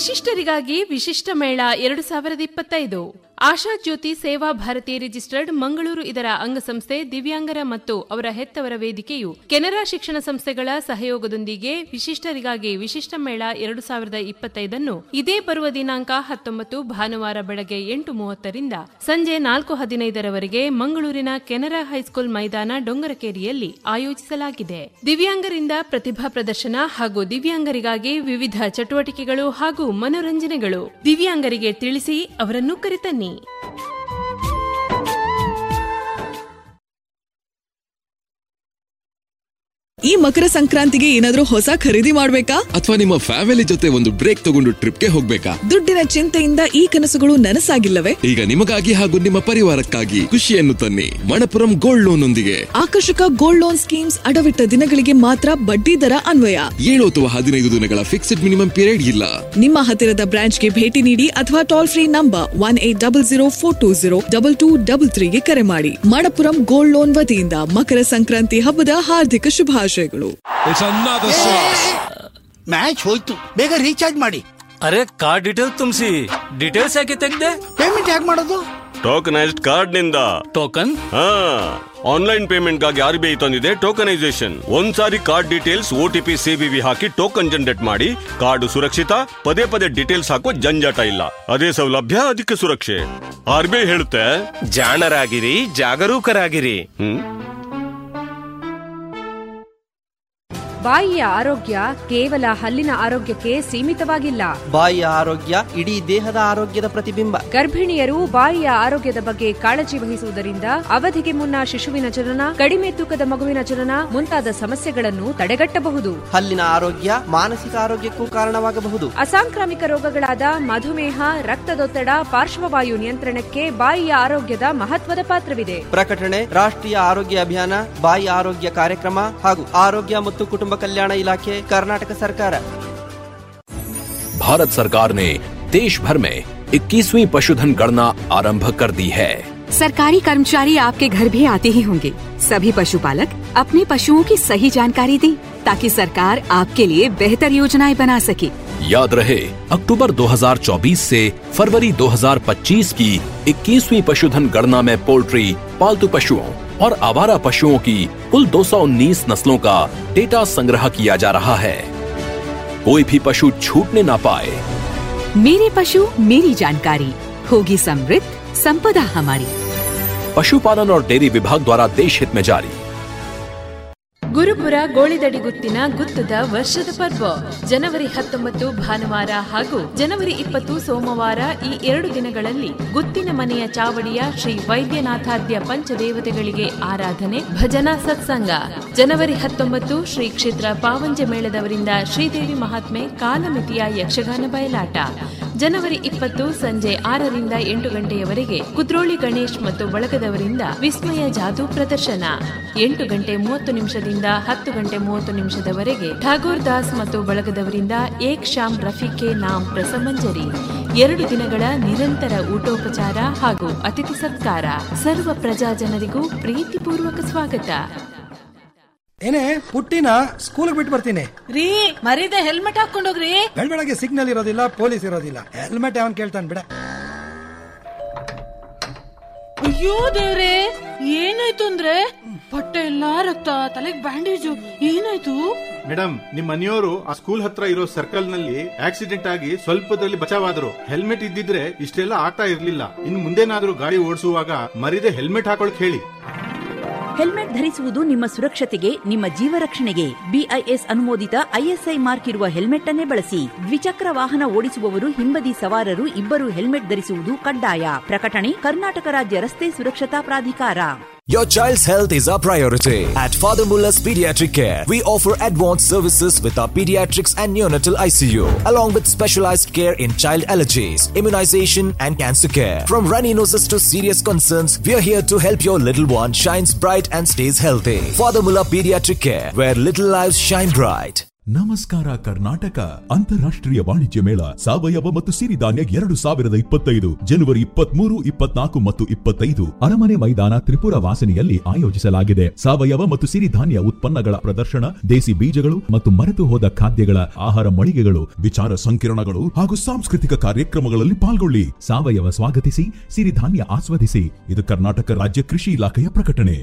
ವಿಶಿಷ್ಟರಿಗಾಗಿ ವಿಶಿಷ್ಟ ಮೇಳ ಎರಡು ಸಾವಿರದ ಇಪ್ಪತ್ತೈದು ಆಶಾ ಜ್ಯೋತಿ ಸೇವಾ ಭಾರತಿ ರಿಜಿಸ್ಟರ್ಡ್ ಮಂಗಳೂರು ಇದರ ಅಂಗಸಂಸ್ಥೆ ದಿವ್ಯಾಂಗರ ಮತ್ತು ಅವರ ಹೆತ್ತವರ ವೇದಿಕೆಯು ಕೆನರಾ ಶಿಕ್ಷಣ ಸಂಸ್ಥೆಗಳ ಸಹಯೋಗದೊಂದಿಗೆ ವಿಶಿಷ್ಟರಿಗಾಗಿ ವಿಶಿಷ್ಟ ಮೇಳ ಎರಡು ಸಾವಿರದ ಇಪ್ಪತ್ತೈದನ್ನು ಇದೇ ಬರುವ ದಿನಾಂಕ ಹತ್ತೊಂಬತ್ತು ಭಾನುವಾರ ಬೆಳಗ್ಗೆ ಎಂಟು ಮೂವತ್ತರಿಂದ ಸಂಜೆ ನಾಲ್ಕು ಹದಿನೈದರವರೆಗೆ ಮಂಗಳೂರಿನ ಕೆನರಾ ಹೈಸ್ಕೂಲ್ ಮೈದಾನ ಡೊಂಗರಕೇರಿಯಲ್ಲಿ ಆಯೋಜಿಸಲಾಗಿದೆ ದಿವ್ಯಾಂಗರಿಂದ ಪ್ರತಿಭಾ ಪ್ರದರ್ಶನ ಹಾಗೂ ದಿವ್ಯಾಂಗರಿಗಾಗಿ ವಿವಿಧ ಚಟುವಟಿಕೆಗಳು ಹಾಗೂ ಮನೋರಂಜನೆಗಳು ದಿವ್ಯಾಂಗರಿಗೆ ತಿಳಿಸಿ ಅವರನ್ನು ಕರೆತನ್ನಿ ಈ ಮಕರ ಸಂಕ್ರಾಂತಿಗೆ ಏನಾದ್ರೂ ಹೊಸ ಖರೀದಿ ಮಾಡ್ಬೇಕಾ ಅಥವಾ ನಿಮ್ಮ ಫ್ಯಾಮಿಲಿ ಜೊತೆ ಒಂದು ಬ್ರೇಕ್ ತಗೊಂಡು ಟ್ರಿಪ್ಗೆ ಹೋಗ್ಬೇಕಾ ದುಡ್ಡಿನ ಚಿಂತೆಯಿಂದ ಈ ಕನಸುಗಳು ನನಸಾಗಿಲ್ಲವೇ ಈಗ ನಿಮಗಾಗಿ ಹಾಗೂ ನಿಮ್ಮ ಪರಿವಾರಕ್ಕಾಗಿ ಖುಷಿಯನ್ನು ತನ್ನಿ ಮಣಪುರಂ ಗೋಲ್ಡ್ ಲೋನ್ ಒಂದಿಗೆ ಆಕರ್ಷಕ ಗೋಲ್ಡ್ ಲೋನ್ ಸ್ಕೀಮ್ಸ್ ಅಡವಿಟ್ಟ ದಿನಗಳಿಗೆ ಮಾತ್ರ ಬಡ್ಡಿ ದರ ಅನ್ವಯ ಏಳು ಅಥವಾ ಹದಿನೈದು ದಿನಗಳ ಫಿಕ್ಸ್ಡ್ ಮಿನಿಮಮ್ ಪೀರಿಯಡ್ ಇಲ್ಲ ನಿಮ್ಮ ಹತ್ತಿರದ ಬ್ರಾಂಚ್ಗೆ ಭೇಟಿ ನೀಡಿ ಅಥವಾ toll free number one eight double zero four two zero double two double ತ್ರೀಗೆ ಕರೆ ಮಾಡಿ ಮಣಪುರಂ ಗೋಲ್ಡ್ ಲೋನ್ ವತಿಯಿಂದ ಮಕರ ಸಂಕ್ರಾಂತಿ ಹಬ್ಬದ ಹಾರ್ದಿಕ ಶುಭಾಶಯಗಳು ಮ್ಯಾಚ್ ಹೋಯ್ತು ಬೇಗ ರೀಚಾರ್ಜ್ ಮಾಡಿ ಅರೆ ಕಾರ್ಡ್ ಡೀಟೇಲ್ ತುಂಬಿಸಿ ಡೀಟೇಲ್ಸ್ ಯಾಕೆ ತೆಗ್ದೆ ಪೇಮೆಂಟ್ ಹೇಗೆ ಮಾಡೋದು ಟೋಕನೈಸ್ಡ್ ಕಾರ್ಡ್ ನಿಂದ ಟೋಕನ್ ಹಾ ಆನ್ಲೈನ್ ಪೇಮೆಂಟ್ ಗಾಗಿ ಆರ್ ಬಿ ಐ ತಂದಿದೆ ಟೋಕನೈಸೇಷನ್ ಒಂದ್ಸಾರಿ card details O T P CVV ಹಾಕಿ ಟೋಕನ್ ಜನರೇಟ್ ಮಾಡಿ ಕಾರ್ಡ್ ಸುರಕ್ಷಿತ ಪದೇ ಪದೇ ಡೀಟೇಲ್ಸ್ ಹಾಕೋ ಜಂಜಾಟ ಇಲ್ಲ ಅದೇ ಸೌಲಭ್ಯ ಅದಕ್ಕೆ ಸುರಕ್ಷೆ ಆರ್ ಬಿ ಐ ಹೇಳುತ್ತೆ ಜಾಣರಾಗಿರಿ ಜಾಗರೂಕರಾಗಿರಿ ಹ್ಮ್ ಬಾಯಿಯ ಆರೋಗ್ಯ ಕೇವಲ ಹಲ್ಲಿನ ಆರೋಗ್ಯಕ್ಕೆ ಸೀಮಿತವಾಗಿಲ್ಲ ಬಾಯಿಯ ಆರೋಗ್ಯ ಇಡೀ ದೇಹದ ಆರೋಗ್ಯದ ಪ್ರತಿಬಿಂಬ ಗರ್ಭಿಣಿಯರು ಬಾಯಿಯ ಆರೋಗ್ಯದ ಬಗ್ಗೆ ಕಾಳಜಿ ವಹಿಸುವುದರಿಂದ ಅವಧಿಗೆ ಮುನ್ನ ಶಿಶುವಿನ ಜನನ ಕಡಿಮೆ ತೂಕದ ಮಗುವಿನ ಜನನ ಮುಂತಾದ ಸಮಸ್ಯೆಗಳನ್ನು ತಡೆಗಟ್ಟಬಹುದು ಹಲ್ಲಿನ ಆರೋಗ್ಯ ಮಾನಸಿಕ ಆರೋಗ್ಯಕ್ಕೂ ಕಾರಣವಾಗಬಹುದು ಅಸಾಂಕ್ರಾಮಿಕ ರೋಗಗಳಾದ ಮಧುಮೇಹ ರಕ್ತದೊತ್ತಡ ಪಾರ್ಶ್ವವಾಯು ನಿಯಂತ್ರಣಕ್ಕೆ ಬಾಯಿಯ ಆರೋಗ್ಯದ ಮಹತ್ವದ ಪಾತ್ರವಿದೆ ಪ್ರಕಟಣೆ ರಾಷ್ಟ್ರೀಯ ಆರೋಗ್ಯ ಅಭಿಯಾನ ಬಾಯಿ ಆರೋಗ್ಯ ಕಾರ್ಯಕ್ರಮ ಹಾಗೂ ಆರೋಗ್ಯ ಮತ್ತು ಕುಟುಂಬ ಕಲ್ಯಾಣ ಇಲಾಖೆ ಕರ್ನಾಟಕ ಸರ್ಕಾರ भारत सरकार ने देश भर में 21वीं पशुधन गणना आरंभ कर दी है सरकारी कर्मचारी आपके घर भी आते ही होंगे सभी पशुपालक अपने पशुओं की सही जानकारी दें ताकि सरकार आपके लिए बेहतर योजनाएं बना सके याद रहे अक्टूबर 2024 से फरवरी 2025 की 21वीं पशुधन गणना में पोल्ट्री पालतू पशुओं और आवारा पशुओं की कुल 219 नस्लों का डेटा संग्रह किया जा रहा है कोई भी पशु छूटने ना पाए मेरे पशु मेरी जानकारी होगी समृद्ध संपदा हमारी पशुपालन और डेयरी विभाग द्वारा देश हित में जारी ಗುರುಪುರ ಗೋಳಿದಡಿ ಗುತ್ತಿನ ಗುತ್ತದ ವರ್ಷದ ಪರ್ವ ಜನವರಿ ಹತ್ತೊಂಬತ್ತು ಭಾನುವಾರ ಹಾಗೂ ಜನವರಿ ಇಪ್ಪತ್ತು ಸೋಮವಾರ ಈ ಎರಡು ದಿನಗಳಲ್ಲಿ ಗುತ್ತಿನ ಮನೆಯ ಚಾವಡಿಯ ಶ್ರೀ ವೈದ್ಯನಾಥಾದ್ಯ ಪಂಚದೇವತೆಗಳಿಗೆ ಆರಾಧನೆ ಭಜನಾ ಸತ್ಸಂಗ ಜನವರಿ ಹತ್ತೊಂಬತ್ತು ಶ್ರೀ ಕ್ಷೇತ್ರ ಪಾವಂಜೆ ಮೇಳದವರಿಂದ ಶ್ರೀದೇವಿ ಮಹಾತ್ಮೆ ಕಾಲಮಿತಿಯ ಯಕ್ಷಗಾನ ಬಯಲಾಟ ಜನವರಿ ಇಪ್ಪತ್ತು ಸಂಜೆ ಆರರಿಂದ ಎಂಟು ಗಂಟೆಯವರೆಗೆ ಕುದ್ರೋಳಿ ಗಣೇಶ್ ಮತ್ತು ಬಳಗದವರಿಂದ ವಿಸ್ಮಯ ಜಾದೂ ಪ್ರದರ್ಶನ ಎಂಟು ಗಂಟೆ ಮೂವತ್ತು ನಿಮಿಷದಿಂದ ಹತ್ತು ಗಂಟೆ ಮೂವತ್ತು ನಿಮಿಷದವರೆಗೆ ಠಾಗೋರ್ ದಾಸ್ ಮತ್ತು ಬಳಗದವರಿಂದ ಏಕ್ ಶಾಮ್ ರಫಿಕೆ ನಾಮ್ ರಸಮಂಜರಿ ಎರಡು ದಿನಗಳ ನಿರಂತರ ಊಟೋಪಚಾರ ಹಾಗೂ ಅತಿಥಿ ಸತ್ಕಾರ ಸರ್ವ ಪ್ರಜಾ ಜನರಿಗೂ ಪ್ರೀತಿಪೂರ್ವಕ ಸ್ವಾಗತ ಏನೇ ಪುಟ್ಟಿನ ಸ್ಕೂಲ್ ಬಿಟ್ಟು ಬರ್ತೀನಿ ರೀ ಮರೀದೆ ಹೆಲ್ಮೆಟ್ ಹಾಕೊಂಡೋಗ್ರಿ ಬೆಳಗ್ಗೆ ಸಿಗ್ನಲ್ ಇರೋದಿಲ್ಲ ಪೊಲೀಸ್ ಇರೋದಿಲ್ಲ ಹೆಲ್ಮೆಟ್ ಯಾವನ್ ಕೇಳ್ತಾನೆ ಬಿಡ ಅಯ್ಯೋ ದೇವ್ರೆ ಏನಾಯ್ತು ಅಂದ್ರೆ ಬಟ್ಟೆ ಎಲ್ಲಾ ರಕ್ತ ತಲೆಗ್ ಬ್ಯಾಂಡೇಜು ಏನಾಯ್ತು ಮೇಡಮ್ ನಿಮ್ ಮನೆಯವರು ಆ ಸ್ಕೂಲ್ ಹತ್ರ ಇರೋ ಸರ್ಕಲ್ ನಲ್ಲಿ ಆಕ್ಸಿಡೆಂಟ್ ಆಗಿ ಸ್ವಲ್ಪದಲ್ಲಿ ಬಚಾವಾದ್ರು ಹೆಲ್ಮೆಟ್ ಇದ್ದಿದ್ರೆ ಇಷ್ಟೆಲ್ಲ ಆಗ್ತಾ ಇರ್ಲಿಲ್ಲ ಇನ್ ಮುಂದೇನಾದ್ರೂ ಗಾಡಿ ಓಡಿಸುವಾಗ ಮರಿದೆ ಹೆಲ್ಮೆಟ್ ಹಾಕೊಳಕ್ ಹೇಳಿ ಹೆಲ್ಮೆಟ್ ಧರಿಸುವುದು ನಿಮ್ಮ ಸುರಕ್ಷತೆಗೆ ನಿಮ್ಮ ಜೀವ ರಕ್ಷಣೆಗೆ ಬಿಐಎಸ್ ಅನುಮೋದಿತ ಐಎಸ್ಐ ಮಾರ್ಕ್ ಇರುವ ಹೆಲ್ಮೆಟ್ ಅನ್ನೇ ಬಳಸಿ ದ್ವಿಚಕ್ರ ವಾಹನ ಓಡಿಸುವವರು ಹಿಂಬದಿ ಸವಾರರು ಇಬ್ಬರು ಹೆಲ್ಮೆಟ್ ಧರಿಸುವುದು ಕಡ್ಡಾಯ ಪ್ರಕಟಣೆ ಕರ್ನಾಟಕ ರಾಜ್ಯ ರಸ್ತೆ ಸುರಕ್ಷತಾ ಪ್ರಾಧಿಕಾರ Your child's health is our priority. At Father Muller's Pediatric Care, we offer advanced services with our pediatrics and neonatal ICU, along with specialized care in child allergies, immunization, and cancer care. From runny noses to serious concerns, we are here to help your little one shines bright and stays healthy. Father Muller Pediatric Care, where little lives shine bright. ನಮಸ್ಕಾರ ಕರ್ನಾಟಕ ಅಂತಾರಾಷ್ಟ್ರೀಯ ವಾಣಿಜ್ಯ ಮೇಳ ಸಾವಯವ ಮತ್ತು ಸಿರಿಧಾನ್ಯ ಎರಡು ಸಾವಿರದ ಇಪ್ಪತ್ತೈದು ಜನವರಿ ಇಪ್ಪತ್ಮೂರು ಇಪ್ಪತ್ನಾಲ್ಕು ಮತ್ತು ಇಪ್ಪತ್ತೈದು ಅರಮನೆ ಮೈದಾನ ತ್ರಿಪುರ ವಾಸನೆಯಲ್ಲಿ ಆಯೋಜಿಸಲಾಗಿದೆ ಸಾವಯವ ಮತ್ತು ಸಿರಿಧಾನ್ಯ ಉತ್ಪನ್ನಗಳ ಪ್ರದರ್ಶನ ದೇಸಿ ಬೀಜಗಳು ಮತ್ತು ಮರೆತು ಹೋದ ಖಾದ್ಯಗಳ ಆಹಾರ ಮಳಿಗೆಗಳು ವಿಚಾರ ಸಂಕಿರಣಗಳು ಹಾಗೂ ಸಾಂಸ್ಕೃತಿಕ ಕಾರ್ಯಕ್ರಮಗಳಲ್ಲಿ ಪಾಲ್ಗೊಳ್ಳಿ ಸಾವಯವ ಸ್ವಾಗತಿಸಿ ಸಿರಿಧಾನ್ಯ ಆಸ್ವಾದಿಸಿ ಇದು ಕರ್ನಾಟಕ ರಾಜ್ಯ ಕೃಷಿ ಇಲಾಖೆಯ ಪ್ರಕಟಣೆ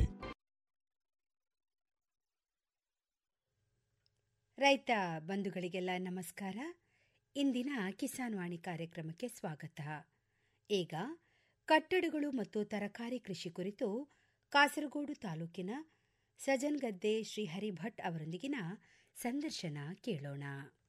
ರೈತ ಬಂಧುಗಳಿಗೆಲ್ಲ ನಮಸ್ಕಾರ ಇಂದಿನ ಕಿಸಾನ್ ವಾಣಿ ಕಾರ್ಯಕ್ರಮಕ್ಕೆ ಸ್ವಾಗತ ಈಗ ಕಟ್ಟಡಗಳು ಮತ್ತು ತರಕಾರಿ ಕೃಷಿ ಕುರಿತು ಕಾಸರಗೋಡು ತಾಲೂಕಿನ ಸಜನ್ಗದ್ದೆ ಶ್ರೀಹರಿ ಭಟ್ ಅವರೊಂದಿಗಿನ ಸಂದರ್ಶನ ಕೇಳೋಣ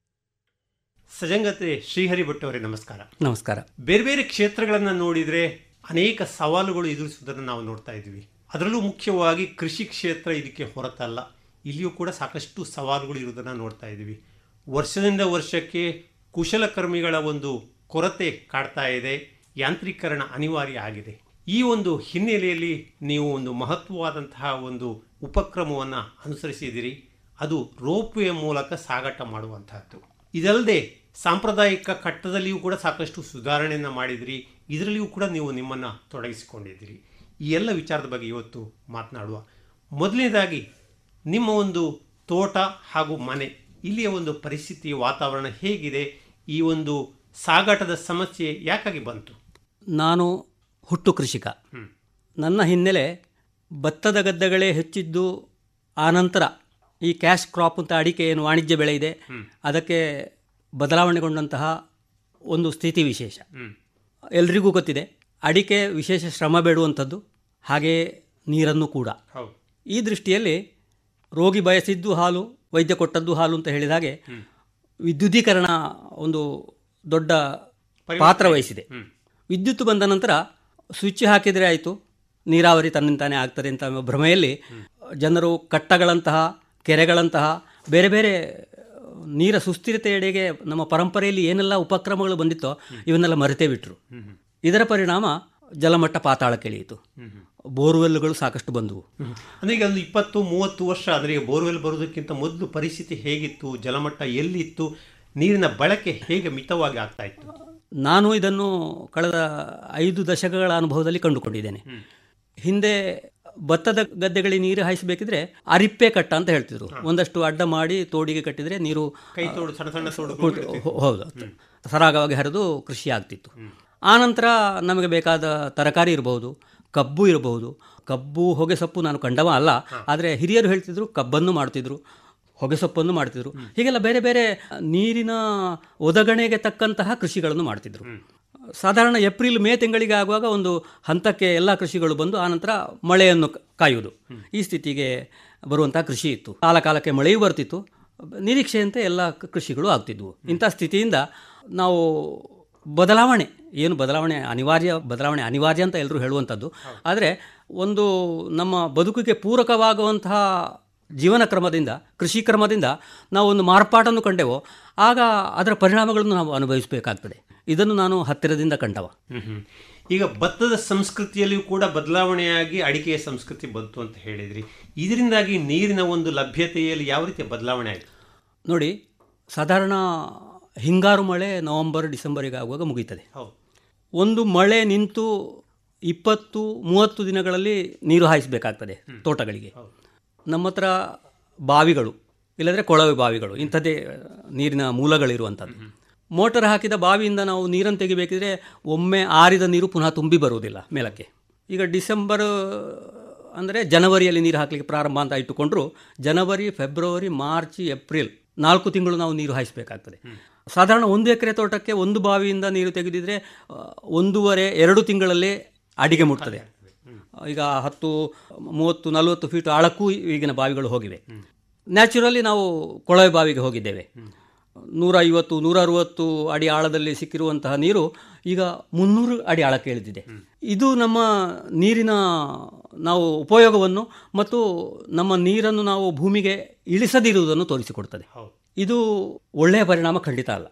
ಸಜಂಗತೆ ಶ್ರೀಹರಿ ಭಟ್ ಅವರೇ ನಮಸ್ಕಾರ ನಮಸ್ಕಾರ ಬೇರೆ ಬೇರೆ ಕ್ಷೇತ್ರಗಳನ್ನು ನೋಡಿದರೆ ಅನೇಕ ಸವಾಲುಗಳು ಎದುರಿಸುವುದನ್ನು ನಾವು ನೋಡ್ತಾ ಇದ್ವಿ ಅದರಲ್ಲೂ ಮುಖ್ಯವಾಗಿ ಕೃಷಿ ಕ್ಷೇತ್ರ ಇದಕ್ಕೆ ಹೊರತಲ್ಲ ಇಲ್ಲಿಯೂ ಕೂಡ ಸಾಕಷ್ಟು ಸವಾಲುಗಳು ಇರುವುದನ್ನು ನೋಡ್ತಾ ಇದ್ದೀವಿ ವರ್ಷದಿಂದ ವರ್ಷಕ್ಕೆ ಕುಶಲಕರ್ಮಿಗಳ ಒಂದು ಕೊರತೆ ಕಾಡ್ತಾ ಇದೆ ಯಾಂತ್ರೀಕರಣ ಅನಿವಾರ್ಯ ಆಗಿದೆ ಈ ಒಂದು ಹಿನ್ನೆಲೆಯಲ್ಲಿ ನೀವು ಒಂದು ಮಹತ್ವವಾದಂತಹ ಒಂದು ಉಪಕ್ರಮವನ್ನು ಅನುಸರಿಸಿದಿರಿ ಅದು ರೋಪ್ವೇ ಮೂಲಕ ಸಾಗಾಟ ಮಾಡುವಂತಹದ್ದು ಇದಲ್ಲದೆ ಸಾಂಪ್ರದಾಯಿಕ ಕಟ್ಟದಲ್ಲಿಯೂ ಕೂಡ ಸಾಕಷ್ಟು ಸುಧಾರಣೆಯನ್ನು ಮಾಡಿದಿರಿ ಇದರಲ್ಲಿಯೂ ಕೂಡ ನೀವು ನಿಮ್ಮನ್ನು ತೊಡಗಿಸಿಕೊಂಡಿದ್ದೀರಿ ಈ ಎಲ್ಲ ವಿಚಾರದ ಬಗ್ಗೆ ಇವತ್ತು ಮಾತನಾಡುವ ಮೊದಲನೇದಾಗಿ ನಿಮ್ಮ ಒಂದು ತೋಟ ಹಾಗೂ ಮನೆ ಇಲ್ಲಿಯ ಒಂದು ಪರಿಸ್ಥಿತಿ ವಾತಾವರಣ ಹೇಗಿದೆ ಈ ಒಂದು ಸಾಗಾಟದ ಸಮಸ್ಯೆ ಯಾಕಾಗಿ ಬಂತು ನಾನು ಹುಟ್ಟು ಕೃಷಿಕ ನನ್ನ ಹಿನ್ನೆಲೆ ಭತ್ತದ ಗದ್ದೆಗಳೇ ಹೆಚ್ಚಿದ್ದು ಆನಂತರ ಈ ಕ್ಯಾಶ್ ಕ್ರಾಪ್ ಅಂತ ಅಡಿಕೆ ಏನು ವಾಣಿಜ್ಯ ಬೆಳೆ ಇದೆ ಅದಕ್ಕೆ ಬದಲಾವಣೆಗೊಂಡಂತಹ ಒಂದು ಸ್ಥಿತಿ ವಿಶೇಷ ಎಲ್ರಿಗೂ ಗೊತ್ತಿದೆ ಅಡಿಕೆ ವಿಶೇಷ ಶ್ರಮ ಬೇಡುವಂಥದ್ದು ಹಾಗೆಯೇ ನೀರನ್ನು ಕೂಡ ಈ ದೃಷ್ಟಿಯಲ್ಲಿ ರೋಗಿ ಬಯಸಿದ್ದು ಹಾಲು ವೈದ್ಯ ಕೊಟ್ಟದ್ದು ಹಾಲು ಅಂತ ಹೇಳಿದ ಹಾಗೆ ವಿದ್ಯುದೀಕರಣ ಒಂದು ದೊಡ್ಡ ಪಾತ್ರ ವಹಿಸಿದೆ ವಿದ್ಯುತ್ ಬಂದ ನಂತರ ಸ್ವಿಚ್ ಹಾಕಿದರೆ ಆಯಿತು ನೀರಾವರಿ ತನ್ನಿಂತಾನೇ ಆಗ್ತದೆ ಅಂತ ಭ್ರಮೆಯಲ್ಲಿ ಜನರು ಕಟ್ಟಗಳಂತಹ ಕೆರೆಗಳಂತಹ ಬೇರೆ ಬೇರೆ ನೀರ ಸುಸ್ಥಿರತೆಯೆಡೆಗೆ ನಮ್ಮ ಪರಂಪರೆಯಲ್ಲಿ ಏನೆಲ್ಲ ಉಪಕ್ರಮಗಳು ಬಂದಿತ್ತೋ ಇವನ್ನೆಲ್ಲ ಮರೆತೇ ಬಿಟ್ಟರು ಇದರ ಪರಿಣಾಮ ಜಲಮಟ್ಟ ಪಾತಾಳಕ್ಕೆ ಇಳಿಯಿತು ಬೋರ್ವೆಲ್ಗಳು ಸಾಕಷ್ಟು ಬಂದವು ಅಂದರೆ ಈಗ ಒಂದು ಇಪ್ಪತ್ತು ಮೂವತ್ತು ವರ್ಷ ಅಂದರೆ ಈಗ ಬೋರ್ವೆಲ್ ಬರೋದಕ್ಕಿಂತ ಮೊದಲು ಪರಿಸ್ಥಿತಿ ಹೇಗಿತ್ತು ಜಲಮಟ್ಟ ಎಲ್ಲಿತ್ತು ನೀರಿನ ಬಳಕೆ ಹೇಗೆ ಮಿತವಾಗಿ ಆಗ್ತಾ ಇತ್ತು ನಾನು ಇದನ್ನು ಕಳೆದ ಐದು ದಶಕಗಳ ಅನುಭವದಲ್ಲಿ ಕಂಡುಕೊಂಡಿದ್ದೇನೆ ಹಿಂದೆ ಭತ್ತದ ಗದ್ದೆಗಳಿಗೆ ನೀರು ಹಾಯಿಸಬೇಕಿದ್ರೆ ಅರಿಪ್ಪೆ ಕಟ್ಟ ಅಂತ ಹೇಳ್ತಿದ್ರು ಒಂದಷ್ಟು ಅಡ್ಡ ಮಾಡಿ ತೋಡಿಗೆ ಕಟ್ಟಿದ್ರೆ ನೀರು ಕೈ ತೋಡು ಸಣ್ಣ ಸಣ್ಣ ತೋಡು ಹೊ- ಹೌದು ಸರಾಗವಾಗಿ ಹರಿದು ಕೃಷಿ ಆಗ್ತಿತ್ತು ಆನಂತರ ನಮಗೆ ಬೇಕಾದ ತರಕಾರಿ ಇರಬಹುದು ಕಬ್ಬು ಇರಬಹುದು ಕಬ್ಬು ಹೊಗೆಸೊಪ್ಪು ನಾನು ಕಂಡವ ಅಲ್ಲ ಆದರೆ ಹಿರಿಯರು ಹೇಳ್ತಿದ್ರು ಕಬ್ಬನ್ನು ಮಾಡ್ತಿದ್ರು ಹೊಗೆಸೊಪ್ಪನ್ನು ಮಾಡ್ತಿದ್ರು ಹೀಗೆಲ್ಲ ಬೇರೆ ಬೇರೆ ನೀರಿನ ಒದಗಣೆಗೆ ತಕ್ಕಂತಹ ಕೃಷಿಗಳನ್ನು ಮಾಡ್ತಿದ್ರು ಸಾಧಾರಣ ಏಪ್ರಿಲ್ ಮೇ ತಿಂಗಳಿಗೆ ಆಗುವಾಗ ಒಂದು ಹಂತಕ್ಕೆ ಎಲ್ಲ ಕೃಷಿಗಳು ಬಂದು ಆನಂತರ ಮಳೆಯನ್ನು ಕ- ಕಾಯುವುದು ಈ ಸ್ಥಿತಿಗೆ ಬರುವಂತಹ ಕೃಷಿ ಇತ್ತು ಕಾಲ ಕಾಲಕ್ಕೆ ಮಳೆಯೂ ಬರ್ತಿತ್ತು ನಿರೀಕ್ಷೆಯಂತೆ ಎಲ್ಲ ಕ- ಕೃಷಿಗಳು ಆಗ್ತಿದ್ವು ಇಂಥ ಸ್ಥಿತಿಯಿಂದ ನಾವು ಬದಲಾವಣೆ ಏನು ಬದಲಾವಣೆ ಅನಿವಾರ್ಯ ಬದಲಾವಣೆ ಅನಿವಾರ್ಯ ಅಂತ ಎಲ್ಲರೂ ಹೇಳುವಂಥದ್ದು ಆದರೆ ಒಂದು ನಮ್ಮ ಬದುಕಿಗೆ ಪೂರಕವಾಗುವಂತಹ ಜೀವನ ಕ್ರಮದಿಂದ ಕೃಷಿ ಕ್ರಮದಿಂದ ನಾವು ಒಂದು ಮಾರ್ಪಾಟನ್ನು ಕಂಡೆವೋ ಆಗ ಅದರ ಪರಿಣಾಮಗಳನ್ನು ನಾವು ಅನುಭವಿಸಬೇಕಾಗ್ತದೆ ಇದನ್ನು ನಾನು ಹತ್ತಿರದಿಂದ ಕಂಡವ ಈಗ ಭತ್ತದ ಸಂಸ್ಕೃತಿಯಲ್ಲಿಯೂ ಕೂಡ ಬದಲಾವಣೆಯಾಗಿ ಅಡಿಕೆಯ ಸಂಸ್ಕೃತಿ ಬಂತು ಅಂತ ಹೇಳಿದ್ರಿ ಇದರಿಂದಾಗಿ ನೀರಿನ ಒಂದು ಲಭ್ಯತೆಯಲ್ಲಿ ಯಾವ ರೀತಿಯ ಬದಲಾವಣೆ ಆಯಿತು ನೋಡಿ ಸಾಧಾರಣ ಹಿಂಗಾರು ಮಳೆ ನವೆಂಬರ್ ಡಿಸೆಂಬರಿಗೆ ಆಗುವಾಗ ಮುಗೀತದೆ ಹೌದು ಒಂದು ಮಳೆ ನಿಂತು ಇಪ್ಪತ್ತು ಮೂವತ್ತು ದಿನಗಳಲ್ಲಿ ನೀರು ಹಾಯಿಸಬೇಕಾಗ್ತದೆ ತೋಟಗಳಿಗೆ ನಮ್ಮ ಹತ್ರ ಬಾವಿಗಳು ಇಲ್ಲದ್ರೆ ಕೊಳವೆ ಬಾವಿಗಳು ಇಂಥದ್ದೇ ನೀರಿನ ಮೂಲಗಳಿರುವಂಥದ್ದು ಮೋಟರ್ ಹಾಕಿದ ಬಾವಿಯಿಂದ ನಾವು ನೀರನ್ನು ತೆಗಿಬೇಕಿದ್ರೆ ಒಮ್ಮೆ ಆರಿದ ನೀರು ಪುನಃ ತುಂಬಿ ಬರುವುದಿಲ್ಲ ಮೇಲಕ್ಕೆ ಈಗ ಡಿಸೆಂಬರ್ ಅಂದರೆ ಜನವರಿಯಲ್ಲಿ ನೀರು ಹಾಕಲಿಕ್ಕೆ ಪ್ರಾರಂಭ ಅಂತ ಇಟ್ಟುಕೊಂಡ್ರು ಜನವರಿ ಫೆಬ್ರವರಿ ಮಾರ್ಚ್ ಏಪ್ರಿಲ್ ನಾಲ್ಕು ತಿಂಗಳು ನಾವು ನೀರು ಹಾಯಿಸಬೇಕಾಗ್ತದೆ ಸಾಧಾರಣ ಒಂದು ಎಕರೆ ತೋಟಕ್ಕೆ ಒಂದು ಬಾವಿಯಿಂದ ನೀರು ತೆಗೆದಿದ್ರೆ ಆ, ಒಂದೂವರೆ ಎರಡು ತಿಂಗಳಲ್ಲೇ ಅಡಿಗೆ ಮುಟ್ತದೆ ಈಗ ಹತ್ತು ಮೂವತ್ತು ನಲವತ್ತು ಫೀಟ್ ಆಳಕ್ಕೂ ಈಗಿನ ಬಾವಿಗಳು ಹೋಗಿವೆ ನ್ಯಾಚುರಲಿ ನಾವು ಕೊಳವೆ ಬಾವಿಗೆ ಹೋಗಿದ್ದೇವೆ ನೂರ ಐವತ್ತು ನೂರ ಅರುವತ್ತು ಅಡಿ ಆಳದಲ್ಲಿ ಸಿಕ್ಕಿರುವಂತಹ ನೀರು ಈಗ ಮುನ್ನೂರು ಅಡಿ ಆಳಕ್ಕೆ ಇಳಿದಿದೆ ಇದು ನಮ್ಮ ನೀರಿನ ನಾವು ಉಪಯೋಗವನ್ನು ಮತ್ತು ನಮ್ಮ ನೀರನ್ನು ನಾವು ಭೂಮಿಗೆ ಇಳಿಸದಿರುವುದನ್ನು ತೋರಿಸಿಕೊಡ್ತದೆ ಇದು ಒಳ್ಳೆಯ ಪರಿಣಾಮ ಖಂಡಿತ ಅಲ್ಲ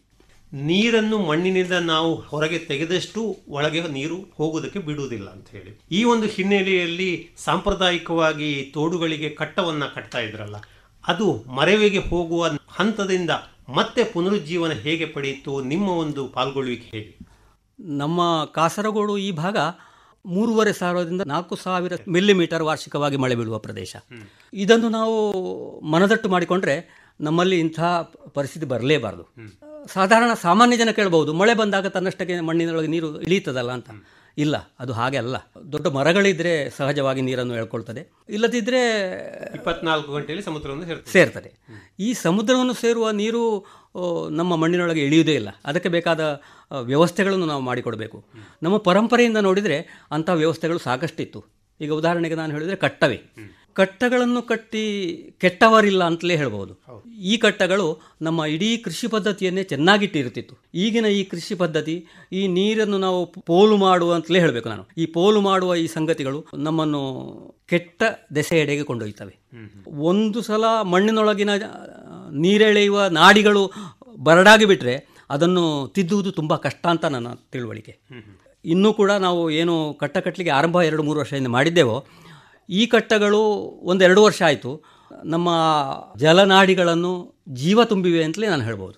ನೀರನ್ನು ಮಣ್ಣಿನಿಂದ ನಾವು ಹೊರಗೆ ತೆಗೆದಷ್ಟು ಒಳಗೆ ನೀರು ಹೋಗುವುದಕ್ಕೆ ಬಿಡುವುದಿಲ್ಲ ಅಂತ ಹೇಳಿ ಈ ಒಂದು ಹಿನ್ನೆಲೆಯಲ್ಲಿ ಸಾಂಪ್ರದಾಯಿಕವಾಗಿ ತೋಡುಗಳಿಗೆ ಕಟ್ಟವನ್ನ ಕಟ್ತಾ ಇದ್ರಲ್ಲ ಅದು ಮರೆವಿಗೆ ಹೋಗುವ ಹಂತದಿಂದ ಮತ್ತೆ ಪುನರುಜ್ಜೀವನ ಹೇಗೆ ಪಡೆಯಿತು ನಿಮ್ಮ ಒಂದು ಪಾಲ್ಗೊಳ್ಳುವಿಕೆ ಹೇಗೆ ನಮ್ಮ ಕಾಸರಗೋಡು ಈ ಭಾಗ ಮೂರುವರೆ ಸಾವಿರದಿಂದ ನಾಲ್ಕು ಸಾವಿರ ಮಿಲಿಮೀಟರ್ ವಾರ್ಷಿಕವಾಗಿ ಮಳೆ ಬೀಳುವ ಪ್ರದೇಶ ಇದನ್ನು ನಾವು ಮನದಟ್ಟು ಮಾಡಿಕೊಂಡ್ರೆ ನಮ್ಮಲ್ಲಿ ಇಂಥ ಪರಿಸ್ಥಿತಿ ಬರಲೇಬಾರದು ಸಾಧಾರಣ ಸಾಮಾನ್ಯ ಜನ ಕೇಳಬಹುದು ಮಳೆ ಬಂದಾಗ ತನ್ನಷ್ಟಕ್ಕೆ ಮಣ್ಣಿನೊಳಗೆ ನೀರು ಇಳೀತದಲ್ಲ ಅಂತ ಇಲ್ಲ ಅದು ಹಾಗೆ ಅಲ್ಲ ದೊಡ್ಡ ಮರಗಳಿದ್ರೆ ಸಹಜವಾಗಿ ನೀರನ್ನು ಎಳ್ಕೊಳ್ತದೆ ಇಲ್ಲದಿದ್ದರೆ ಇಪ್ಪತ್ನಾಲ್ಕು ಗಂಟೆಯಲ್ಲಿ ಸಮುದ್ರವನ್ನು ಸೇರ್ತದೆ ಸೇರ್ತದೆ ಈ ಸಮುದ್ರವನ್ನು ಸೇರುವ ನೀರು ಆ, ನಮ್ಮ ಮಣ್ಣಿನೊಳಗೆ ಇಳಿಯುವುದೇ ಇಲ್ಲ ಅದಕ್ಕೆ ಬೇಕಾದ ಆ, ವ್ಯವಸ್ಥೆಗಳನ್ನು ನಾವು ಮಾಡಿಕೊಡಬೇಕು ನಮ್ಮ ಪರಂಪರೆಯಿಂದ ನೋಡಿದರೆ ಅಂಥ ವ್ಯವಸ್ಥೆಗಳು ಸಾಕಷ್ಟಿತ್ತು ಈಗ ಉದಾಹರಣೆಗೆ ನಾನು ಹೇಳಿದರೆ ಕಟ್ಟವೆ ಕಟ್ಟಗಳನ್ನು ಕಟ್ಟಿ ಕೆಟ್ಟವರಿಲ್ಲ ಅಂತಲೇ ಹೇಳ್ಬೋದು ಈ ಕಟ್ಟಗಳು ನಮ್ಮ ಇಡೀ ಕೃಷಿ ಪದ್ಧತಿಯನ್ನೇ ಚೆನ್ನಾಗಿಟ್ಟಿರುತ್ತಿತ್ತು ಈಗಿನ ಈ ಕೃಷಿ ಪದ್ಧತಿ ಈ ನೀರನ್ನು ನಾವು ಪೋಲು ಮಾಡುವ ಅಂತಲೇ ಹೇಳಬೇಕು ನಾನು ಈ ಪೋಲು ಮಾಡುವ ಈ ಸಂಗತಿಗಳು ನಮ್ಮನ್ನು ಕೆಟ್ಟ ದೆಸೆಯೆಡೆಗೆ ಕೊಂಡೊಯ್ತವೆ ಒಂದು ಸಲ ಮಣ್ಣಿನೊಳಗಿನ ಆ, ನೀರೆಳೆಯುವ ನಾಡಿಗಳು ಬರಡಾಗಿ ಬಿಟ್ಟರೆ ಅದನ್ನು ತಿದ್ದುವುದು ತುಂಬ ಕಷ್ಟ ಅಂತ ನನ್ನ ತಿಳುವಳಿಕೆ ಇನ್ನೂ ಕೂಡ ನಾವು ಏನು ಕಟ್ಟ ಕಟ್ಟಲಿಕ್ಕೆ ಆರಂಭ ಎರಡು ಮೂರು ವರ್ಷದಿಂದ ಮಾಡಿದ್ದೆವೋ ಈ ಕಟ್ಟಗಳು ಒಂದೆರಡು ವರ್ಷ ಆಯಿತು ನಮ್ಮ ಜಲನಾಡಿಗಳನ್ನು ಜೀವ ತುಂಬಿವೆ ಅಂತಲೇ ನಾನು ಹೇಳ್ಬೋದು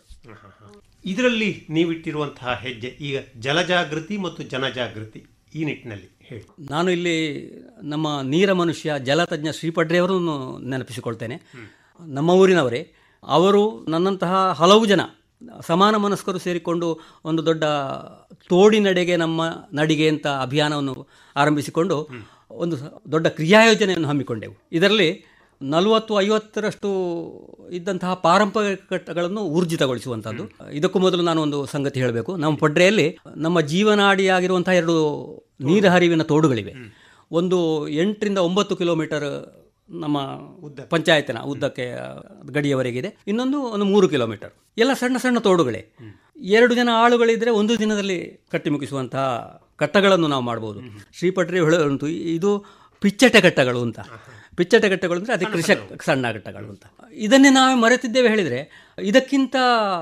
ಇದರಲ್ಲಿ ನೀವಿಟ್ಟಿರುವಂತಹ ಹೆಜ್ಜೆ ಈಗ ಜಲಜಾಗೃತಿ ಮತ್ತು ಜನಜಾಗೃತಿ ಈ ನಿಟ್ಟಿನಲ್ಲಿ ಹೇಳಿ ನಾನು ಇಲ್ಲಿ ನಮ್ಮ ನೀರ ಮನುಷ್ಯ ಜಲತಜ್ಞ ಶ್ರೀಪಡ್ರೆಯವರನ್ನು ನೆನಪಿಸಿಕೊಳ್ತೇನೆ ನಮ್ಮ ಊರಿನವರೇ ಅವರು ನನ್ನಂತಹ ಹಲವು ಜನ ಸಮಾನ ಮನಸ್ಕರು ಸೇರಿಕೊಂಡು ಒಂದು ದೊಡ್ಡ ತೋಡಿನಡೆಗೆ ನಮ್ಮ ನಡಿಗೆ ಅಂತ ಅಭಿಯಾನವನ್ನು ಆರಂಭಿಸಿಕೊಂಡು ಒಂದು ಸ- ದೊಡ್ಡ ಕ್ರಿಯಾಯೋಜನೆಯನ್ನು ಹಮ್ಮಿಕೊಂಡೆವು ಇದರಲ್ಲಿ ನಲವತ್ತು ಐವತ್ತರಷ್ಟು ಇದ್ದಂತಹ ಪಾರಂಪರಿಕ ಕಟ್ಟಗಳನ್ನು ಊರ್ಜಿತಗೊಳಿಸುವಂಥದ್ದು ಇದಕ್ಕೂ ಮೊದಲು ನಾನು ಒಂದು ಸಂಗತಿ ಹೇಳಬೇಕು ನಮ್ಮ ಪಡ್ರೆಯಲ್ಲಿ ನಮ್ಮ ಜೀವನಾಡಿಯಾಗಿರುವಂತಹ ಎರಡು ನೀರು ಹರಿವಿನ ತೋಡುಗಳಿವೆ ಒಂದು ಎಂಟರಿಂದ ಒಂಬತ್ತು ಕಿಲೋಮೀಟರ್ ನಮ್ಮ ಪಂಚಾಯತಿನ ಉದ್ದಕ್ಕೆ ಆ, ಗಡಿಯವರೆಗಿದೆ ಇನ್ನೊಂದು ಒಂದು ಮೂರು ಕಿಲೋಮೀಟರ್ ಎಲ್ಲ ಸಣ್ಣ ಸಣ್ಣ ತೋಡುಗಳೇ ಎರಡು ಜನ ಆಳುಗಳಿದ್ರೆ ಒಂದು ದಿನದಲ್ಲಿ ಕಟ್ಟಿ ಮುಗಿಸುವಂತಹ ಕಟ್ಟಗಳನ್ನು ನಾವು ಮಾಡ್ಬೋದು ಶ್ರೀಪಟ್ರಿ ಹೇಳ ಉಂಟು ಇದು ಪಿಚ್ಚಟೆ ಕಟ್ಟಗಳು ಅಂತ ಪಿಚ್ಚಟೆ ಕಟ್ಟಗಳು ಅಂದರೆ ಅದೇ ಕೃಷಿ ಸಣ್ಣ ಕಟ್ಟಗಳು ಅಂತ ಇದನ್ನೇ ನಾವೇ ಮರೆತಿದ್ದೇವೆ ಹೇಳಿದರೆ ಇದಕ್ಕಿಂತ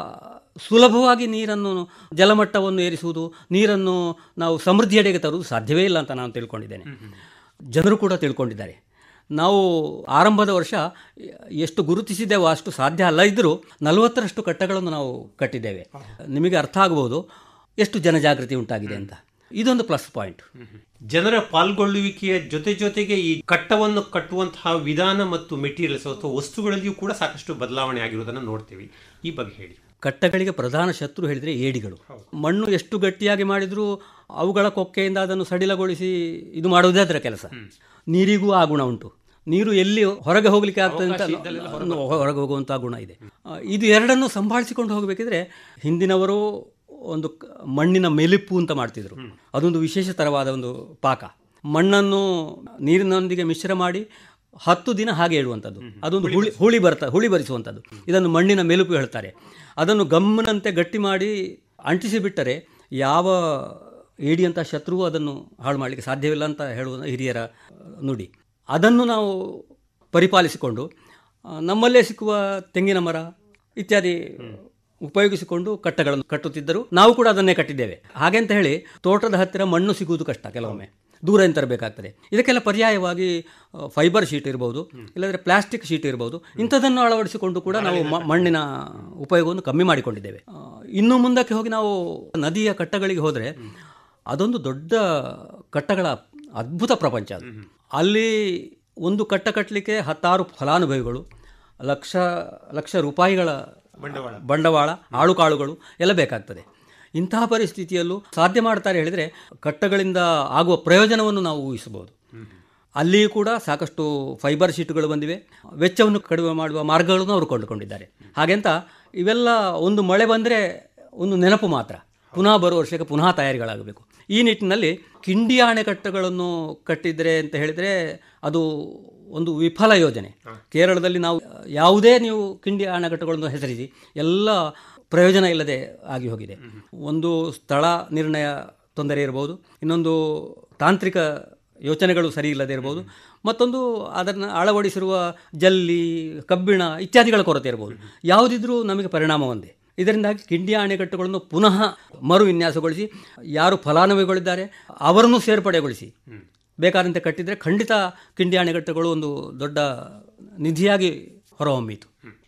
ಸುಲಭವಾಗಿ ನೀರನ್ನು ಜಲಮಟ್ಟವನ್ನು ಏರಿಸುವುದು ನೀರನ್ನು ನಾವು ಸಮೃದ್ಧಿಯಡೆಗೆ ತರುವುದು ಸಾಧ್ಯವೇ ಇಲ್ಲ ಅಂತ ನಾನು ತಿಳ್ಕೊಂಡಿದ್ದೇನೆ ಜನರು ಕೂಡ ತಿಳ್ಕೊಂಡಿದ್ದಾರೆ ನಾವು ಆರಂಭದ ವರ್ಷ ಎಷ್ಟು ಗುರುತಿಸಿದ್ದೇವೋ ಅಷ್ಟು ಸಾಧ್ಯ ಅಲ್ಲ ಇದ್ದರೂ ನಲವತ್ತರಷ್ಟು ಕಟ್ಟಗಳನ್ನು ನಾವು ಕಟ್ಟಿದ್ದೇವೆ ನಿಮಗೆ ಅರ್ಥ ಆಗಬಹುದು ಎಷ್ಟು ಜನಜಾಗೃತಿ ಉಂಟಾಗಿದೆ ಅಂತ ಇದೊಂದು ಪ್ಲಸ್ ಪಾಯಿಂಟ್ ಜನರ ಪಾಲ್ಗೊಳ್ಳುವಿಕೆಯ ಜೊತೆ ಜೊತೆಗೆ ಈ ಕಟ್ಟವನ್ನು ಕಟ್ಟುವಂತಹ ವಿಧಾನ ಮತ್ತು ಮೆಟೀರಿಯಲ್ಸ್ ಅಥವಾ ವಸ್ತುಗಳಲ್ಲಿಯೂ ಕೂಡ ಸಾಕಷ್ಟು ಬದಲಾವಣೆ ಆಗಿರುವುದನ್ನು ನೋಡ್ತೀವಿ ಈ ಬಗ್ಗೆ ಹೇಳಿ ಕಟ್ಟಗಳಿಗೆ ಪ್ರಧಾನ ಶತ್ರು ಹೇಳಿದರೆ ಏಡಿಗಳು ಮಣ್ಣು ಎಷ್ಟು ಗಟ್ಟಿಯಾಗಿ ಮಾಡಿದರೂ ಅವುಗಳ ಕೊಕ್ಕೆಯಿಂದ ಅದನ್ನು ಸಡಿಲಗೊಳಿಸಿ ಇದು ಮಾಡುವುದೇ ಅದರ ಕೆಲಸ ನೀರಿಗೂ ಆ ಗುಣ ಉಂಟು ನೀರು ಎಲ್ಲಿ ಹೊರಗೆ ಹೋಗಲಿಕ್ಕೆ ಆಗ್ತದೆ ಅಂತ ಹೊರಗೆ ಹೋಗುವಂಥ ಗುಣ ಇದೆ ಆ, ಇದು ಎರಡನ್ನು ಸಂಭಾಳಿಸಿಕೊಂಡು ಹೋಗಬೇಕಿದ್ರೆ ಹಿಂದಿನವರು ಒಂದು ಕ- ಮಣ್ಣಿನ ಮೆಲಿಪು ಅಂತ ಮಾಡ್ತಿದ್ರು ಅದೊಂದು ವಿಶೇಷ ತರವಾದ ಒಂದು ಪಾಕ ಮಣ್ಣನ್ನು ನೀರಿನೊಂದಿಗೆ ಮಿಶ್ರ ಮಾಡಿ ಹತ್ತು ದಿನ ಹಾಗೆ ಇಡುವಂಥದ್ದು ಅದೊಂದು ಹುಳಿ ಹುಳಿ ಬರ್ತಾ ಹುಳಿ ಬರಿಸುವಂಥದ್ದು ಇದನ್ನು ಮಣ್ಣಿನ ಮೆಲುಪು ಹೇಳ್ತಾರೆ ಅದನ್ನು ಗಮ್ಮನಂತೆ ಗಟ್ಟಿ ಮಾಡಿ ಅಂಟಿಸಿ ಬಿಟ್ಟರೆ ಯಾವ ಏಡಿಯಂಥ ಶತ್ರುವು ಅದನ್ನು ಹಾಳು ಮಾಡಲಿಕ್ಕೆ ಸಾಧ್ಯವಿಲ್ಲ ಅಂತ ಹೇಳುವ ಹಿರಿಯರ ನುಡಿ ಅದನ್ನು ನಾವು ಪರಿಪಾಲಿಸಿಕೊಂಡು ಆ, ನಮ್ಮಲ್ಲೇ ಸಿಕ್ಕುವ ತೆಂಗಿನ ಮರ ಇತ್ಯಾದಿ ಉಪಯೋಗಿಸಿಕೊಂಡು ಕಟ್ಟಗಳನ್ನು ಕಟ್ಟುತ್ತಿದ್ದರು ನಾವು ಕೂಡ ಅದನ್ನೇ ಕಟ್ಟಿದ್ದೇವೆ ಹಾಗೆ ಅಂತ ಹೇಳಿ ತೋಟದ ಹತ್ತಿರ ಮಣ್ಣು ಸಿಗುವುದು ಕಷ್ಟ ಕೆಲವೊಮ್ಮೆ ದೂರದಿಂದ ತರಬೇಕಾಗ್ತದೆ ಇದಕ್ಕೆಲ್ಲ ಪರ್ಯಾಯವಾಗಿ ಆ, ಫೈಬರ್ ಶೀಟ್ ಇರ್ಬೋದು ಇಲ್ಲದ್ರೆ ಪ್ಲಾಸ್ಟಿಕ್ ಶೀಟ್ ಇರ್ಬೋದು ಇಂಥದ್ದನ್ನು ಅಳವಡಿಸಿಕೊಂಡು ಕೂಡ ನಾವು ಮ- ಮಣ್ಣಿನ ಉಪಯೋಗವನ್ನು ಕಮ್ಮಿ ಮಾಡಿಕೊಂಡಿದ್ದೇವೆ ಆ, ಇನ್ನು ಮುಂದಕ್ಕೆ ಹೋಗಿ ನಾವು ನದಿಯ ಕಟ್ಟಗಳಿಗೆ ಹೋದರೆ ಅದೊಂದು ದೊಡ್ಡ ಕಟ್ಟಗಳ ಅದ್ಭುತ ಪ್ರಪಂಚ ಅದು ಅಲ್ಲಿ ಒಂದು ಕಟ್ಟ ಕಟ್ಟಲಿಕ್ಕೆ ಹತ್ತಾರು ಫಲಾನುಭವಿಗಳು ಲಕ್ಷ ಲಕ್ಷ ರೂಪಾಯಿಗಳ ಬಂಡವಾಳ. ಬಂಡವಾಳ ಆಳುಕಾಳುಗಳು ಎಲ್ಲ ಬೇಕಾಗ್ತದೆ ಇಂತಹ ಪರಿಸ್ಥಿತಿಯಲ್ಲೂ ಸಾಧ್ಯ ಮಾಡ್ತಾರೆ ಹೇಳಿದರೆ ಕಟ್ಟಗಳಿಂದ ಆಗುವ ಪ್ರಯೋಜನವನ್ನು ನಾವು ಊಹಿಸಬಹುದು ಅಲ್ಲಿಯೂ ಕೂಡ ಸಾಕಷ್ಟು ಫೈಬರ್ ಶೀಟುಗಳು ಬಂದಿವೆ ವೆಚ್ಚವನ್ನು ಕಡಿಮೆ ಮಾಡುವ ಮಾರ್ಗಗಳನ್ನು ಅವರು ಕೊಂಡುಕೊಂಡಿದ್ದಾರೆ ಹಾಗೆಂತ ಇವೆಲ್ಲ ಒಂದು ಮಳೆ ಬಂದರೆ ಒಂದು ನೆನಪು ಮಾತ್ರ ಪುನಃ ಬರುವ ವರ್ಷಕ್ಕೆ ಪುನಃ ತಯಾರಿಗಳಾಗಬೇಕು ಈ ನಿಟ್ಟಿನಲ್ಲಿ ಕಿಂಡಿ ಅಣೆಕಟ್ಟುಗಳನ್ನು ಕಟ್ಟಿದರೆ ಅಂತ ಹೇಳಿದರೆ ಅದು ಒಂದು ವಿಫಲ ಯೋಜನೆ ಕೇರಳದಲ್ಲಿ ನಾವು ಯಾವುದೇ ನೀವು ಕಿಂಡಿ ಅಣೆಕಟ್ಟುಗಳನ್ನು ಹೆಸರಿಸಿ ಎಲ್ಲ ಪ್ರಯೋಜನ ಇಲ್ಲದೆ ಆಗಿ ಹೋಗಿದೆ ಒಂದು ಸ್ಥಳ ನಿರ್ಣಯ ತೊಂದರೆ ಇರಬಹುದು ಇನ್ನೊಂದು ತಾಂತ್ರಿಕ ಯೋಚನೆಗಳು ಸರಿ ಇಲ್ಲದೆ ಇರಬಹುದು ಮತ್ತೊಂದು ಅದನ್ನು ಅಳವಡಿಸಿರುವ ಜಲ್ಲಿ ಕಬ್ಬಿಣ ಇತ್ಯಾದಿಗಳ ಕೊರತೆ ಇರಬಹುದು ಯಾವುದಿದ್ರೂ ನಮಗೆ ಪರಿಣಾಮ ಒಂದೇ ಇದರಿಂದಾಗಿ ಕಿಂಡಿ ಅಣೆಕಟ್ಟುಗಳನ್ನು ಪುನಃ ಮರು ವಿನ್ಯಾಸಗೊಳಿಸಿ ಯಾರು ಫಲಾನುಭವಿಗಳಿದ್ದಾರೆ ಅವರನ್ನು ಸೇರ್ಪಡೆಗೊಳಿಸಿ ಬೇಕಾದಂತೆ ಕಟ್ಟಿದರೆ ಖಂಡಿತ ಕಿಂಡಿ ಅಣೆಕಟ್ಟುಗಳು ಒಂದು ದೊಡ್ಡ ನಿಧಿಯಾಗಿ ಹೊರಹೊಮ್ಮಿತು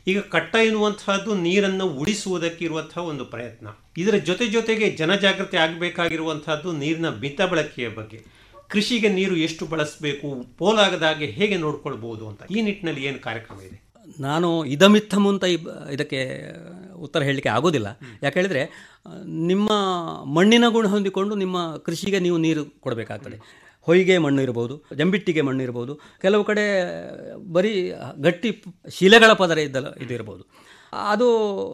ಈಗ ಕಟ್ಟ ಎನ್ನುವಂತಹದ್ದು ನೀರನ್ನು ಉಳಿಸುವುದಕ್ಕೆ ಇರುವಂತಹ ಒಂದು ಪ್ರಯತ್ನ ಇದರ ಜೊತೆ ಜೊತೆಗೆ ಜನಜಾಗೃತಿ ಆಗಬೇಕಾಗಿರುವಂತಹದ್ದು ನೀರಿನ ಮಿತ ಬಳಕೆಯ ಬಗ್ಗೆ ಕೃಷಿಗೆ ನೀರು ಎಷ್ಟು ಬಳಸಬೇಕು ಪೋಲಾಗದ ಹಾಗೆ ಹೇಗೆ ನೋಡ್ಕೊಳ್ಬಹುದು ಅಂತ ಈ ನಿಟ್ಟಿನಲ್ಲಿ ಏನು ಕಾರ್ಯಕ್ರಮ ಇದೆ ನಾನು ಇದಮಿತ್ತಮ್ ಅಂತ ಈ ಬ- ಇದಕ್ಕೆ ಉತ್ತರ ಹೇಳಲಿಕ್ಕೆ ಆಗೋದಿಲ್ಲ ಯಾಕೆ ಹೇಳಿದ್ರೆ ಆ, ನಿಮ್ಮ ಮಣ್ಣಿನ ಗುಣ ಹೊಂದಿಕೊಂಡು ನಿಮ್ಮ ಕೃಷಿಗೆ ನೀವು ನೀರು ಕೊಡಬೇಕಾಗ್ತದೆ ಹೊಯ್ಗೆ ಮಣ್ಣು ಇರ್ಬೋದು ಜಂಬಿಟ್ಟಿಗೆ ಮಣ್ಣು ಇರ್ಬೋದು ಕೆಲವು ಕಡೆ ಬರೀ ಗಟ್ಟಿ ಶಿಲೆಗಳ ಪದರ ಇದ್ದ ಇದಿರ್ಬೋದು ಅದು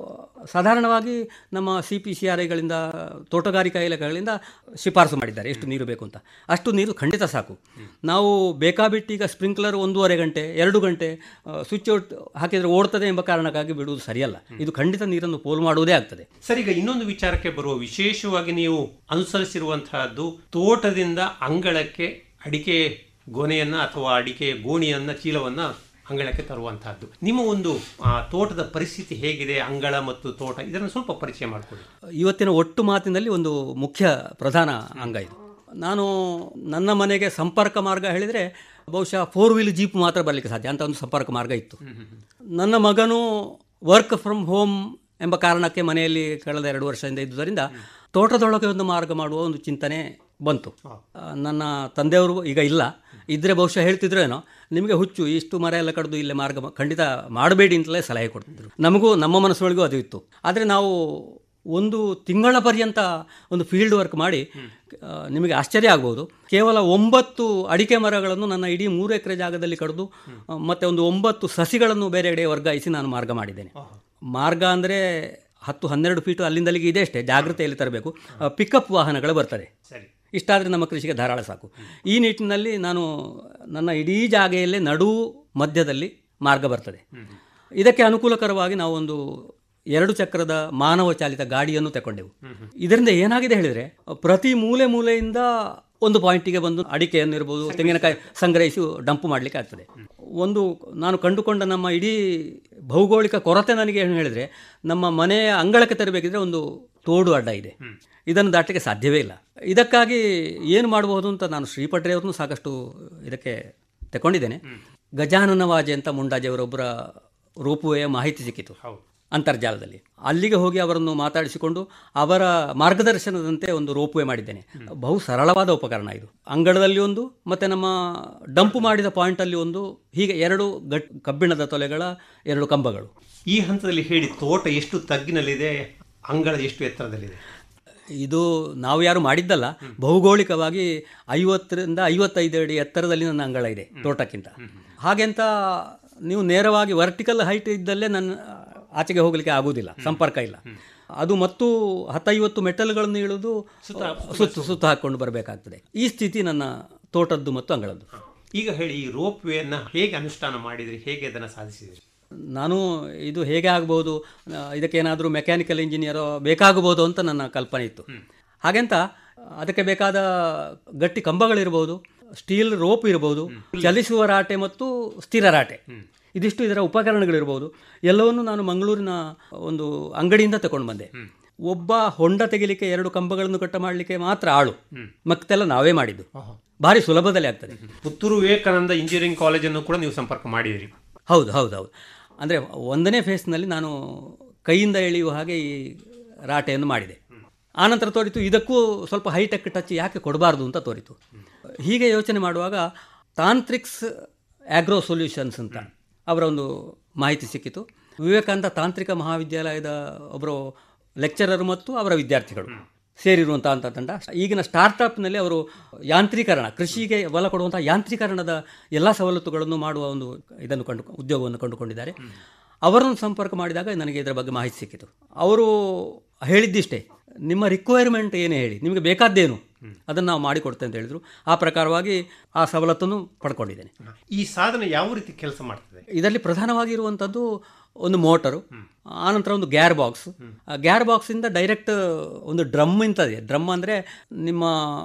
ಸಾಧಾರಣವಾಗಿ ನಮ್ಮ ಸಿ ಪಿ ಸಿ ಆರ್ ಐಗಳಿಂದ ತೋಟಗಾರಿಕಾ ಇಲಾಖೆಗಳಿಂದ ಶಿಫಾರಸು ಮಾಡಿದ್ದಾರೆ ಎಷ್ಟು ನೀರು ಬೇಕು ಅಂತ ಅಷ್ಟು ನೀರು ಖಂಡಿತ ಸಾಕು ನಾವು ಬೇಕಾಬಿಟ್ಟು ಈಗ ಸ್ಪ್ರಿಂಕ್ಲರ್ ಒಂದೂವರೆ ಗಂಟೆ ಎರಡು ಗಂಟೆ ಸ್ವಿಚ್ ಔಟ್ ಹಾಕಿದರೆ ಓಡ್ತದೆ ಎಂಬ ಕಾರಣಕ್ಕಾಗಿ ಬಿಡುವುದು ಸರಿಯಲ್ಲ ಇದು ಖಂಡಿತ ನೀರನ್ನು ಪೋಲು ಮಾಡುವುದೇ ಆಗ್ತದೆ ಸರ್ ಈಗ ಇನ್ನೊಂದು ವಿಚಾರಕ್ಕೆ ಬರುವ ವಿಶೇಷವಾಗಿ ನೀವು ಅನುಸರಿಸಿರುವಂತಹದ್ದು ತೋಟದಿಂದ ಅಂಗಳಕ್ಕೆ ಅಡಿಕೆ ಗೊನೆಯನ್ನ ಅಥವಾ ಅಡಿಕೆ ಗೋಣಿಯನ್ನ ಚೀಲವನ್ನ ಅಂಗಳಕ್ಕೆ ತರುವಂತಹದ್ದು ನಿಮ್ಮ ಒಂದು ಆ, ತೋಟದ ಪರಿಸ್ಥಿತಿ ಹೇಗಿದೆ ಅಂಗಳ ಮತ್ತು ತೋಟ ಇದನ್ನು ಸ್ವಲ್ಪ ಪರಿಚಯ ಮಾಡಿಕೊಡಿ ಇವತ್ತಿನ ಒಟ್ಟು ಮಾತಿನಲ್ಲಿ ಒಂದು ಮುಖ್ಯ ಪ್ರಧಾನ ಅಂಗ ಇದು ನಾನು ನನ್ನ ಮನೆಗೆ ಸಂಪರ್ಕ ಮಾರ್ಗ ಹೇಳಿದರೆ ಬಹುಶಃ ಫೋರ್ ವೀಲ್ ಜೀಪ್ ಮಾತ್ರ ಬರಲಿಕ್ಕೆ ಸಾಧ್ಯ ಅಂತ ಒಂದು ಸಂಪರ್ಕ ಮಾರ್ಗ ಇತ್ತು ನನ್ನ ಮಗನು ವರ್ಕ್ ಫ್ರಮ್ ಹೋಮ್ ಎಂಬ ಕಾರಣಕ್ಕೆ ಮನೆಯಲ್ಲಿ ಕಳೆದ ಎರಡು ವರ್ಷದಿಂದ ಇದ್ದುದರಿಂದ ತೋಟದೊಳಗೆ ಒಂದು ಮಾರ್ಗ ಮಾಡುವ ಒಂದು ಚಿಂತನೆ ಬಂತು ಆ, ನನ್ನ ತಂದೆಯವರು ಈಗ ಇಲ್ಲ ಇದ್ರೆ ಬಹುಶಃ ಹೇಳ್ತಿದ್ರೇನೋ ನಿಮಗೆ ಹುಚ್ಚು ಇಷ್ಟು ಮರ ಎಲ್ಲ ಕಡ್ದು ಇಲ್ಲೇ ಮಾರ್ಗ ಮ- ಖಂಡಿತ ಮಾಡಬೇಡಿ ಅಂತಲೇ ಸಲಹೆ ಕೊಡ್ತಿದ್ರು ನಮಗೂ ನಮ್ಮ ಮನಸ್ಸೊಳಗೂ ಅದು ಇತ್ತು ಆದರೆ ನಾವು ಒಂದು ತಿಂಗಳ ಪರ್ಯಂತ ಒಂದು ಫೀಲ್ಡ್ ವರ್ಕ್ ಮಾಡಿ ಆ, ನಿಮಗೆ ಆಶ್ಚರ್ಯ ಆಗ್ಬೋದು ಕೇವಲ ಒಂಬತ್ತು ಅಡಿಕೆ ಮರಗಳನ್ನು ನನ್ನ ಇಡೀ ಮೂರು ಎಕರೆ ಜಾಗದಲ್ಲಿ ಕಡಿದು ಆ, ಮತ್ತೆ ಒಂದು ಒಂಬತ್ತು ಸಸಿಗಳನ್ನು ಬೇರೆ ಕಡೆ ವರ್ಗಾಯಿಸಿ ನಾನು ಮಾರ್ಗ ಮಾಡಿದ್ದೇನೆ ಮಾರ್ಗ ಅಂದರೆ ಹತ್ತು ಹನ್ನೆರಡು ಫೀಟು ಅಲ್ಲಿಂದಲ್ಲಿಗೆ ಇದೆ ಅಷ್ಟೇ ಜಾಗ್ರತೆಯಲ್ಲಿ ತರಬೇಕು ಪಿಕಪ್ ವಾಹನಗಳು ಬರ್ತದೆ ಸರಿ ಇಷ್ಟಾದರೆ ನಮ್ಮ ಕೃಷಿಗೆ ಧಾರಾಳ ಸಾಕು ಈ ನಿಟ್ಟಿನಲ್ಲಿ ನಾನು ನನ್ನ ಇಡೀ ಜಾಗೆಯಲ್ಲೇ ನಡುವು ಮಧ್ಯದಲ್ಲಿ ಮಾರ್ಗ ಬರ್ತದೆ ಇದಕ್ಕೆ ಅನುಕೂಲಕರವಾಗಿ ನಾವು ಒಂದು ಎರಡು ಚಕ್ರದ ಮಾನವ ಚಾಲಿತ ಗಾಡಿಯನ್ನು ತಗೊಂಡೆವು ಇದರಿಂದ ಏನಾಗಿದೆ ಹೇಳಿದರೆ ಪ್ರತಿ ಮೂಲೆ ಮೂಲೆಯಿಂದ ಒಂದು ಪಾಯಿಂಟಿಗೆ ಬಂದು ಅಡಿಕೆಯನ್ನು ಇರ್ಬೋದು ತೆಂಗಿನಕಾಯಿ ಸಂಗ್ರಹಿಸಿ ಡಂಪ್ ಮಾಡಲಿಕ್ಕೆ ಆಗ್ತದೆ ಒಂದು ನಾನು ಕಂಡುಕೊಂಡ ನಮ್ಮ ಇಡೀ ಭೌಗೋಳಿಕ ಕೊರತೆ ನನಗೆ ಏನು ಹೇಳಿದರೆ ನಮ್ಮ ಮನೆಯ ಅಂಗಳಕ್ಕೆ ತರಬೇಕಿದ್ರೆ ಒಂದು ತೋಡು ಅಡ್ಡ ಇದೆ ಇದನ್ನು ದಾಟಲಿಕ್ಕೆ ಸಾಧ್ಯವೇ ಇಲ್ಲ ಇದಕ್ಕಾಗಿ ಏನು ಮಾಡಬಹುದು ಅಂತ ನಾನು ಶ್ರೀಪಟ್ರೆ ಅವ್ರನ್ನೂ ಸಾಕಷ್ಟು ಇದಕ್ಕೆ ತಗೊಂಡಿದ್ದೇನೆ ಗಜಾನನ ವಾಜೆ ಅಂತ ಮುಂಡಾಜಿಯವರೊಬ್ಬರ ರೂಪುವೆಯ ಮಾಹಿತಿ ಸಿಕ್ಕಿತು ಅಂತರ್ಜಾಲದಲ್ಲಿ ಅಲ್ಲಿಗೆ ಹೋಗಿ ಅವರನ್ನು ಮಾತಾಡಿಸಿಕೊಂಡು ಅವರ ಮಾರ್ಗದರ್ಶನದಂತೆ ಒಂದು ರೋಪುವೆ ಮಾಡಿದ್ದೇನೆ ಬಹು ಸರಳವಾದ ಉಪಕರಣ ಇದು ಅಂಗಳದಲ್ಲಿ ಒಂದು ಮತ್ತೆ ನಮ್ಮ ಡಂಪ್ ಮಾಡಿದ ಪಾಯಿಂಟಲ್ಲಿ ಒಂದು ಹೀಗೆ ಎರಡು ಗಟ್ ಕಬ್ಬಿಣದ ತೊಲೆಗಳ ಎರಡು ಕಂಬಗಳು ಈ ಹಂತದಲ್ಲಿ ಹೇಳಿ ತೋಟ ಎಷ್ಟು ತಗ್ಗಿನಲ್ಲಿದೆ ಅಂಗಳ ಎಷ್ಟು ಎತ್ತರದಲ್ಲಿದೆ ಇದು ನಾವು ಯಾರು ಮಾಡಿದ್ದಲ್ಲ ಭೌಗೋಳಿಕವಾಗಿ ಐವತ್ತರಿಂದ ಐವತ್ತೈದು ಅಡಿ ಎತ್ತರದಲ್ಲಿ ನನ್ನ ಅಂಗಳ ಇದೆ ತೋಟಕ್ಕಿಂತ ಹಾಗೆಂತ ನೀವು ನೇರವಾಗಿ ವರ್ಟಿಕಲ್ ಹೈಟ್ ಇದ್ದಲ್ಲೇ ನನ್ನ ಆಚೆಗೆ ಹೋಗಲಿಕ್ಕೆ ಆಗುವುದಿಲ್ಲ ಸಂಪರ್ಕ ಇಲ್ಲ ಅದು ಮತ್ತು ಹತ್ತೈವತ್ತು ಮೆಟಲ್ಗಳನ್ನು ಇಳಿದು ಸುತ್ತ ಸುತ್ತ ಹಾಕೊಂಡು ಬರಬೇಕಾಗ್ತದೆ ಈ ಸ್ಥಿತಿ ನನ್ನ ತೋಟದ್ದು ಮತ್ತು ಅಂಗಳದ್ದು ಈಗ ಹೇಳಿ ಈ ರೋಪ್ ವೇನ ಹೇಗೆ ಅನುಷ್ಠಾನ ಮಾಡಿದ್ರಿ ಹೇಗೆ ಅದನ್ನು ಸಾಧಿಸಿದ್ರಿ ನಾನು ಇದು ಹೇಗೆ ಆಗ್ಬೋದು ಆ, ಇದಕ್ಕೇನಾದರೂ ಮೆಕ್ಯಾನಿಕಲ್ ಇಂಜಿನಿಯರೋ ಬೇಕಾಗಬಹುದು ಅಂತ ನನ್ನ ಕಲ್ಪನೆ ಇತ್ತು ಹಾಗೆಂತ ಅದಕ್ಕೆ ಬೇಕಾದ ಗಟ್ಟಿ ಕಂಬಗಳಿರ್ಬೋದು ಸ್ಟೀಲ್ ರೋಪ್ ಇರ್ಬೋದು ಚಲಿಸುವ ರಾಟೆ ಮತ್ತು ಸ್ಥಿರ ರಾಟೆ ಇದಿಷ್ಟು ಇದರ ಉಪಕರಣಗಳಿರ್ಬೋದು ಎಲ್ಲವನ್ನು ನಾನು ಮಂಗಳೂರಿನ ಒಂದು ಅಂಗಡಿಯಿಂದ ತಗೊಂಡು ಬಂದೆ ಒಬ್ಬ ಹೊಂಡ ತೆಗಿಲಿಕ್ಕೆ ಎರಡು ಕಂಬಗಳನ್ನು ಕಟ್ಟ ಮಾಡಲಿಕ್ಕೆ ಮಾತ್ರ ಆಳು ಮತ್ತೆಲ್ಲ ನಾವೇ ಮಾಡಿದ್ದು ಭಾರಿ ಸುಲಭದಲ್ಲಿ ಆಗ್ತದೆ ಪುತ್ತೂರು ವಿವೇಕಾನಂದ ಇಂಜಿನಿಯರಿಂಗ್ ಕಾಲೇಜನ್ನು ಕೂಡ ನೀವು ಸಂಪರ್ಕ ಮಾಡಿದಿರಿ ಹೌದು ಹೌದು ಹೌದು ಅಂದರೆ ಒಂದನೇ ಫೇಸ್ನಲ್ಲಿ ನಾನು ಕೈಯಿಂದ ಎಳೆಯುವ ಹಾಗೆ ಈ ರಾಟೆಯನ್ನು ಮಾಡಿದೆ ಆನಂತರ ತೋರಿತು ಇದಕ್ಕೂ ಸ್ವಲ್ಪ ಹೈಟೆಕ್ ಟಚ್ ಯಾಕೆ ಕೊಡಬಾರ್ದು ಅಂತ ತೋರಿತು ಹೀಗೆ ಯೋಚನೆ ಮಾಡುವಾಗ ತಾಂತ್ರಿಕ್ಸ್ ಆಗ್ರೋ ಸೊಲ್ಯೂಷನ್ಸ್ ಅಂತ ಅವರ ಒಂದು ಮಾಹಿತಿ ಸಿಕ್ಕಿತು ವಿವೇಕಾನಂದ ತಾಂತ್ರಿಕ ಮಹಾವಿದ್ಯಾಲಯದ ಒಬ್ಬರು ಲೆಕ್ಚರರ್ ಮತ್ತು ಅವರ ವಿದ್ಯಾರ್ಥಿಗಳು ಸೇರಿರುವಂಥ ಅಂತ ತಂಡ ಈಗಿನ ಸ್ಟಾರ್ಟಪ್ನಲ್ಲಿ ಅವರು ಯಾಂತ್ರೀಕರಣ ಕೃಷಿಗೆ ಬಲ ಕೊಡುವಂಥ ಯಾಂತ್ರೀಕರಣದ ಎಲ್ಲ ಸವಲತ್ತುಗಳನ್ನು ಮಾಡುವ ಒಂದು ಇದನ್ನು ಕಂಡು ಉದ್ಯೋಗವನ್ನು ಕಂಡುಕೊಂಡಿದ್ದಾರೆ ಅವರನ್ನು ಸಂಪರ್ಕ ಮಾಡಿದಾಗ ನನಗೆ ಇದರ ಬಗ್ಗೆ ಮಾಹಿತಿ ಸಿಕ್ಕಿತು ಅವರು ಹೇಳಿದ್ದಿಷ್ಟೇ ನಿಮ್ಮ ರಿಕ್ವೈರ್ಮೆಂಟ್ ಏನೇ ಹೇಳಿ ನಿಮಗೆ ಬೇಕಾದ್ದೇನು ಅದನ್ನು ನಾವು ಮಾಡಿಕೊಡ್ತೇವೆ ಅಂತ ಹೇಳಿದರು ಆ ಪ್ರಕಾರವಾಗಿ ಆ ಸವಲತ್ತನ್ನು ಪಡ್ಕೊಂಡಿದ್ದೇನೆ ಈ ಸಾಧನ ಯಾವ ರೀತಿ ಕೆಲಸ ಮಾಡ್ತದೆ ಇದರಲ್ಲಿ ಪ್ರಧಾನವಾಗಿ ಇರುವಂಥದ್ದು ಒಂದು ಮೋಟರು ಆನಂತರ ಒಂದು ಗ್ಯಾರ್ ಬಾಕ್ಸ್ ಆ ಗ್ಯಾರ್ ಬಾಕ್ಸಿಂದ ಡೈರೆಕ್ಟ್ ಒಂದು ಡ್ರಮ್ ಇಂತದೆ ಡ್ರಮ್ ಅಂದರೆ ನಿಮ್ಮ